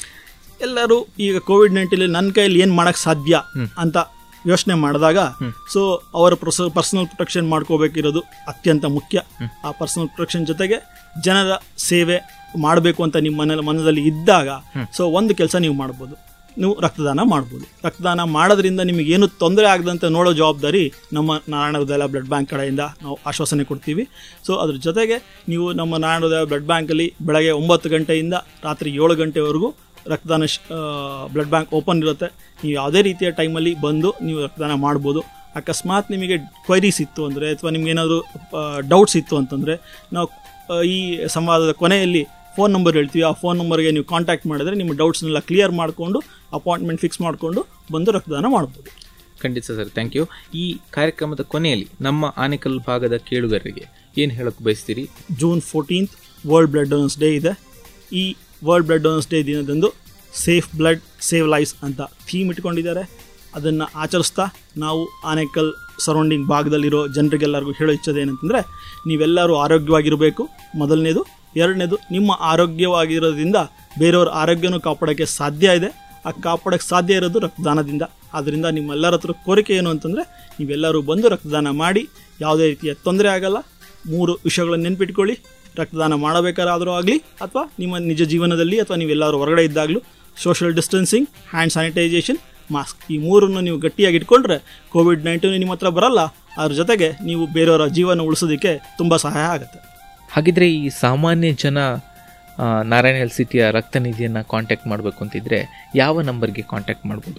ಎಲ್ಲರೂ ಈಗ ಕೋವಿಡ್ ನೈನ್ಟೀನ್ ನನ್ನ ಕೈಯಲ್ಲಿ ಏನು ಮಾಡಕ್ ಸಾಧ್ಯ ಅಂತ ಯೋಚನೆ ಮಾಡಿದಾಗ ಸೊ ಅವರ ಪರ್ಸನಲ್ ಪ್ರೊಟೆಕ್ಷನ್ ಮಾಡ್ಕೋಬೇಕಿರೋದು ಅತ್ಯಂತ ಮುಖ್ಯ ಆ ಪರ್ಸನಲ್ ಪ್ರೊಟೆಕ್ಷನ್ ಜೊತೆಗೆ ಜನರ ಸೇವೆ ಮಾಡಬೇಕು ಅಂತ ನಿಮ್ಮ ಮನ ಮನದಲ್ಲಿ ಇದ್ದಾಗ ಸೊ ಒಂದು ಕೆಲಸ ನೀವು ಮಾಡ್ಬೋದು ನೀವು ರಕ್ತದಾನ ಮಾಡ್ಬೋದು ರಕ್ತದಾನ ಮಾಡೋದ್ರಿಂದ ನಿಮಗೆ ಏನು ತೊಂದರೆ ಆಗದಂತೆ ನೋಡೋ ಜವಾಬ್ದಾರಿ ನಮ್ಮ ನಾರಾಯಣ ಹೃದಯ ಬ್ಲಡ್ ಬ್ಯಾಂಕ್ ಕಡೆಯಿಂದ ನಾವು ಆಶ್ವಾಸನೆ ಕೊಡ್ತೀವಿ ಸೊ ಅದ್ರ ಜೊತೆಗೆ ನೀವು ನಮ್ಮ ನಾರಾಯಣ ಹೃದಯ ಬ್ಲಡ್ ಬ್ಯಾಂಕಲ್ಲಿ ಬೆಳಗ್ಗೆ ಒಂಬತ್ತು ಗಂಟೆಯಿಂದ ರಾತ್ರಿ ಏಳು ಗಂಟೆವರೆಗೂ ರಕ್ತದಾನ ಬ್ಲಡ್ ಬ್ಯಾಂಕ್ ಓಪನ್ ಇರುತ್ತೆ ನೀವು ಯಾವುದೇ ರೀತಿಯ ಟೈಮಲ್ಲಿ ಬಂದು ನೀವು ರಕ್ತದಾನ ಮಾಡ್ಬೋದು ಅಕಸ್ಮಾತ್ ನಿಮಗೆ ಕ್ವೈರೀಸ್ ಇತ್ತು ಅಂದರೆ ಅಥವಾ ನಿಮ್ಗೆ ಏನಾದರೂ ಡೌಟ್ಸ್ ಇತ್ತು ಅಂತಂದರೆ ನಾವು ಆ, ಈ ಸಂವಾದದ ಕೊನೆಯಲ್ಲಿ ಫೋನ್ ನಂಬರ್ ಹೇಳ್ತೀವಿ ಆ ಫೋನ್ ನಂಬರ್ಗೆ ನೀವು ಕಾಂಟ್ಯಾಕ್ಟ್ ಮಾಡಿದ್ರೆ ನಿಮ್ಮ ಡೌಟ್ಸ್ನೆಲ್ಲ ಕ್ಲಿಯರ್ ಮಾಡಿಕೊಂಡು ಅಪಾಯಿಂಟ್ಮೆಂಟ್ ಫಿಕ್ಸ್ ಮಾಡಿಕೊಂಡು ಬಂದು ರಕ್ತದಾನ ಮಾಡ್ಬೋದು ಖಂಡಿತ ಸರ್ ಥ್ಯಾಂಕ್ ಯು ಈ ಕಾರ್ಯಕ್ರಮದ ಕೊನೆಯಲ್ಲಿ ನಮ್ಮ ಆನೆಕಲ್ ಭಾಗದ ಕೇಳುಗರಿಗೆ ಏನು ಹೇಳಕ್ಕೆ ಬಯಸ್ತೀರಿ June fourteenth world blood donors day ಇದೆ ಈ ವರ್ಲ್ಡ್ ಬ್ಲಡ್ ಡೋನರ್ಸ್ ಡೇ ದಿನದಂದು ಸೇಫ್ ಬ್ಲಡ್ ಸೇವ್ ಲೈಫ್ಸ್ ಅಂತ ಥೀಮ್ ಇಟ್ಕೊಂಡಿದ್ದಾರೆ ಅದನ್ನು ಆಚರಿಸ್ತಾ ನಾವು ಆನೇಕಲ್ ಸರೌಂಡಿಂಗ್ ಭಾಗದಲ್ಲಿರೋ ಜನರಿಗೆಲ್ಲರಿಗೂ ಹೇಳೋ ಇಚ್ಛದೆ ಏನಂತಂದರೆ ನೀವೆಲ್ಲರೂ ಆರೋಗ್ಯವಾಗಿರಬೇಕು ಮೊದಲನೇದು ಎರಡನೇದು ನಿಮ್ಮ ಆರೋಗ್ಯವಾಗಿರೋದ್ರಿಂದ ಬೇರೆಯವ್ರ ಆರೋಗ್ಯನೂ ಕಾಪಾಡೋಕ್ಕೆ ಸಾಧ್ಯ ಇದೆ ಆ ಕಾಪಾಡೋಕ್ಕೆ ಸಾಧ್ಯ ಇರೋದು ರಕ್ತದಾನದಿಂದ ಆದ್ದರಿಂದ ನಿಮ್ಮೆಲ್ಲರ ಹತ್ರ ಕೋರಿಕೆ ಏನು ಅಂತಂದರೆ ನೀವೆಲ್ಲರೂ ಬಂದು ರಕ್ತದಾನ ಮಾಡಿ ಯಾವುದೇ ರೀತಿಯ ತೊಂದರೆ ಆಗಲ್ಲ ಮೂರು ವಿಷಯಗಳನ್ನು ನೆನ್ಪಿಟ್ಕೊಳ್ಳಿ ರಕ್ತದಾನ ಮಾಡಬೇಕಾದ್ರೂ ಆಗಲಿ ಅಥವಾ ನಿಮ್ಮ ನಿಜ ಜೀವನದಲ್ಲಿ ಅಥವಾ ನೀವೆಲ್ಲರೂ ಹೊರಗಡೆ ಇದ್ದಾಗಲೂ social distancing hand sanitization mask ಈ ಮೂರನ್ನು ನೀವು ಗಟ್ಟಿಯಾಗಿ ಇಟ್ಕೊಂಡ್ರೆ ಕೋವಿಡ್ ನೈನ್ಟೀನ್ ನಿಮ್ಮ ಹತ್ರ ಬರಲ್ಲ ಅದ್ರ ಜೊತೆಗೆ ನೀವು ಬೇರೆಯವರ ಜೀವನ ಉಳಿಸೋದಕ್ಕೆ ತುಂಬ ಸಹಾಯ ಆಗುತ್ತೆ ಹಾಗಿದ್ರೆ ಈ ಸಾಮಾನ್ಯ ಜನ ಆ, ನಾರಾಯಣ ಹೆಲ್ತ್ ಸಿಟಿಯ ರಕ್ತ ನಿಧಿಯನ್ನು ಕಾಂಟ್ಯಾಕ್ಟ್ ಮಾಡಬೇಕು ಅಂತಿದ್ರೆ ಯಾವ ನಂಬರ್ಗೆ ಕಾಂಟ್ಯಾಕ್ಟ್ ಮಾಡ್ಬೋದು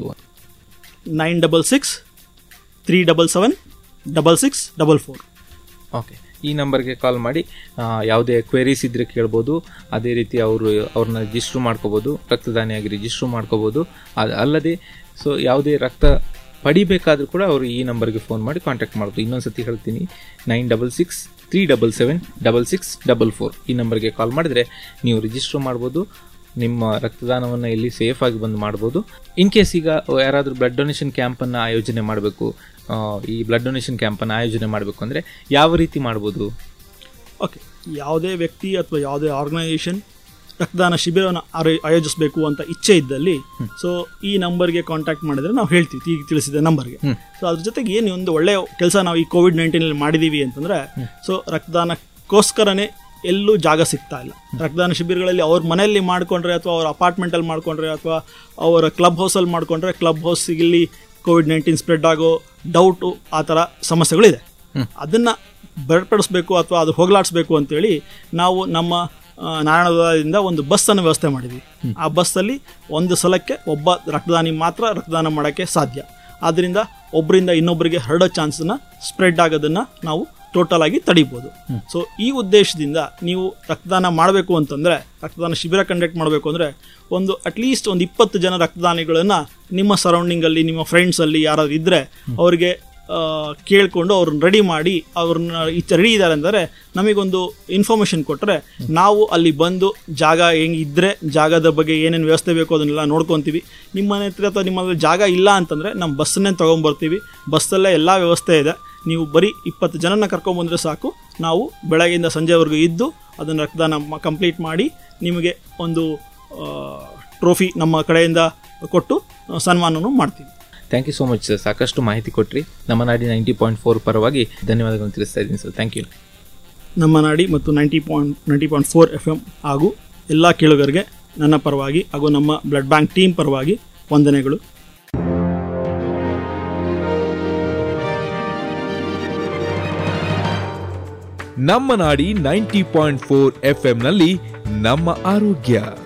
nine double six three double seven double six double four okay ಈ ನಂಬರ್ಗೆ ಕಾಲ್ ಮಾಡಿ ಆ, ಯಾವುದೇ ಕ್ವೆರೀಸ್ ಇದ್ದರೆ ಕೇಳ್ಬೋದು ಅದೇ ರೀತಿ ಅವರು ಅವ್ರನ್ನ ರಿಜಿಸ್ಟ್ರ್ ಮಾಡ್ಕೋಬೋದು ರಕ್ತದಾನಿಯಾಗಿ ರಿಜಿಸ್ಟ್ರ್ ಮಾಡ್ಕೋಬೋದು ಅದು ಅಲ್ಲದೆ ಸೊ ಯಾವುದೇ ರಕ್ತ ಪಡಿಬೇಕಾದ್ರೂ ಕೂಡ ಅವರು ಈ ನಂಬರ್ಗೆ ಫೋನ್ ಮಾಡಿ ಕಾಂಟ್ಯಾಕ್ಟ್ ಮಾಡ್ಬೋದು ಇನ್ನೊಂದು ಸತಿ ಹೇಳ್ತೀನಿ nine double six three double seven double six double four ಈ ನಂಬರ್ಗೆ ಕಾಲ್ ಮಾಡಿದ್ರೆ ನೀವು ರಿಜಿಸ್ಟ್ರ್ ಮಾಡ್ಬೋದು ನಿಮ್ಮ ರಕ್ತದಾನವನ್ನು ಇಲ್ಲಿ ಸೇಫ್ ಆಗಿ ಬಂದು ಮಾಡ್ಬೋದು ಇನ್ ಕೇಸ್ ಈಗ ಯಾರಾದರೂ ಬ್ಲಡ್ ಡೊನೇಷನ್ ಕ್ಯಾಂಪನ್ನು ಆಯೋಜನೆ ಮಾಡಬೇಕು ಈ ಬ್ಲಡ್ ಡೊನೇಷನ್ ಕ್ಯಾಂಪನ್ನು ಆಯೋಜನೆ ಮಾಡಬೇಕು ಅಂದರೆ ಯಾವ ರೀತಿ ಮಾಡ್ಬೋದು ಓಕೆ ಯಾವುದೇ ವ್ಯಕ್ತಿ ಅಥವಾ ಯಾವುದೇ ಆರ್ಗನೈಸೇಷನ್ ರಕ್ತದಾನ ಶಿಬಿರವನ್ನು ಆರೋ- ಆಯೋಜಿಸಬೇಕು ಅಂತ ಇಚ್ಛೆ ಇದ್ದಲ್ಲಿ ಸೊ ಈ ನಂಬರ್ಗೆ ಕಾಂಟ್ಯಾಕ್ಟ್ ಮಾಡಿದ್ರೆ ನಾವು ಹೇಳ್ತೀವಿ ಈಗ ತಿಳಿಸಿದ ನಂಬರ್ಗೆ ಸೊ ಅದ್ರ ಜೊತೆಗೆ ಏನು ಒಂದು ಒಳ್ಳೆಯ ಕೆಲಸ ನಾವು ಈ ಕೋವಿಡ್ ನೈನ್ಟೀನಲ್ಲಿ ಮಾಡಿದ್ದೀವಿ ಅಂತಂದ್ರೆ ಸೊ ರಕ್ತದಾನಕ್ಕೋಸ್ಕರನೇ ಎಲ್ಲೂ ಜಾಗ ಸಿಗ್ತಾ ಇಲ್ಲ ರಕ್ತದಾನ ಶಿಬಿರಗಳಲ್ಲಿ ಅವ್ರ ಮನೆಯಲ್ಲಿ ಮಾಡ್ಕೊಂಡ್ರೆ ಅಥವಾ ಅವ್ರ ಅಪಾರ್ಟ್ಮೆಂಟಲ್ಲಿ ಮಾಡ್ಕೊಂಡ್ರೆ ಅಥವಾ ಅವರ ಕ್ಲಬ್ ಹೌಸಲ್ಲಿ ಮಾಡ್ಕೊಂಡ್ರೆ ಕ್ಲಬ್ ಹೌಸಿಗೆ ಕೋವಿಡ್ ನೈನ್ಟೀನ್ ಸ್ಪ್ರೆಡ್ ಆಗೋ ಡೌಟು ಆ ಥರ ಸಮಸ್ಯೆಗಳಿದೆ ಅದನ್ನು ಬೇರ್ಪಡಿಸ್ಬೇಕು ಅಥವಾ ಅದು ಹೋಗಲಾಡಿಸ್ಬೇಕು ಅಂತೇಳಿ ನಾವು ನಮ್ಮ ಆ, ನಾರಾಯಣದಿಂದ ಒಂದು ಬಸ್ಸನ್ನು ವ್ಯವಸ್ಥೆ ಮಾಡಿದ್ವಿ ಆ ಬಸ್ಸಲ್ಲಿ ಒಂದು ಸಲಕ್ಕೆ ಒಬ್ಬ ರಕ್ತದಾನಿ ಮಾತ್ರ ರಕ್ತದಾನ ಮಾಡೋಕ್ಕೆ ಸಾಧ್ಯ ಆದ್ದರಿಂದ ಒಬ್ಬರಿಂದ ಇನ್ನೊಬ್ಬರಿಗೆ ಹರಡೋ ಚಾನ್ಸನ್ನ ಸ್ಪ್ರೆಡ್ ಆಗೋದನ್ನು ನಾವು ಟೋಟಲ್ ಆಗಿ ತಡಿಬೋದು ಸೊ ಈ ಉದ್ದೇಶದಿಂದ ನೀವು ರಕ್ತದಾನ ಮಾಡಬೇಕು ಅಂತಂದರೆ ರಕ್ತದಾನ ಶಿಬಿರ ಕಂಡಕ್ಟ್ ಮಾಡಬೇಕು ಅಂದರೆ ಒಂದು ಅಟ್ಲೀಸ್ಟ್ ಒಂದು ಇಪ್ಪತ್ತು ಜನ ರಕ್ತದಾನಿಗಳನ್ನು ನಿಮ್ಮ ಸರೌಂಡಿಂಗಲ್ಲಿ ನಿಮ್ಮ ಫ್ರೆಂಡ್ಸಲ್ಲಿ ಯಾರಾದ್ರು ಇದ್ದರೆ ಅವರಿಗೆ ಆ, ಕೇಳ್ಕೊಂಡು ಅವ್ರನ್ನ ರೆಡಿ ಮಾಡಿ ಅವ್ರನ್ನ ರೆಡಿ ಇದ್ದಾರೆ ಅಂದರೆ ನಮಗೊಂದು ಇನ್ಫಾರ್ಮೇಷನ್ ಕೊಟ್ಟರೆ ನಾವು ಅಲ್ಲಿ ಬಂದು ಜಾಗ ಹೆಂಗೆ ಇದ್ದರೆ ಜಾಗದ ಬಗ್ಗೆ ಏನೇನು ವ್ಯವಸ್ಥೆ ಬೇಕು ಅದನ್ನೆಲ್ಲ ನೋಡ್ಕೊತೀವಿ ನಿಮ್ಮ ಮನೆ ಹತ್ರ ಅಥವಾ ನಿಮ್ಮಲ್ಲಿ ಜಾಗ ಇಲ್ಲ ಅಂತಂದರೆ ನಮ್ಮ ಬಸ್ಸನ್ನೇ ತೊಗೊಂಬರ್ತೀವಿ ಬಸ್ಸಲ್ಲೇ ಎಲ್ಲ ವ್ಯವಸ್ಥೆ ಇದೆ ನೀವು ಬರೀ ಇಪ್ಪತ್ತು ಜನನ ಕರ್ಕೊಂಬಂದರೆ ಸಾಕು ನಾವು ಬೆಳಗ್ಗೆಯಿಂದ ಸಂಜೆವರೆಗೂ ಇದ್ದು ಅದನ್ನು ರಕ್ತದಾನ ಕಂಪ್ಲೀಟ್ ಮಾಡಿ ನಿಮಗೆ ಒಂದು ಟ್ರೋಫಿ ನಮ್ಮ ಕಡೆಯಿಂದ ಕೊಟ್ಟು ಆ, ಸನ್ಮಾನನೂ ಮಾಡ್ತೀವಿ thank you so much sir ಸಾಕಷ್ಟು ಮಾಹಿತಿ ಕೊಟ್ರಿ ನಮ್ಮ ನಾಡಿ ನೈಂಟಿ ಪಾಯಿಂಟ್ ಫೋರ್ ಪರವಾಗಿ ಧನ್ಯವಾದಗಳನ್ನು ತಿಳಿಸ್ತಾ ಇದ್ದೀನಿ ಸರ್ ಥ್ಯಾಂಕ್ ಯು ನಮ್ಮ ನಾಡಿ ಮತ್ತು ninety point ninety point four F M ಹಾಗೂ ಎಲ್ಲ ಕೇಳುಗರಿಗೆ ನನ್ನ ಪರವಾಗಿ ಹಾಗೂ ನಮ್ಮ ಬ್ಲಡ್ ಬ್ಯಾಂಕ್ ಟೀಮ್ ಪರವಾಗಿ ವಂದನೆಗಳು ನಮ್ಮ ನಾಡಿ ನೈಂಟಿ ಪಾಯಿಂಟ್ ಫೋರ್ ಎಫ್ಎಂನಲ್ಲಿ ನಮ್ಮ ಆರೋಗ್ಯ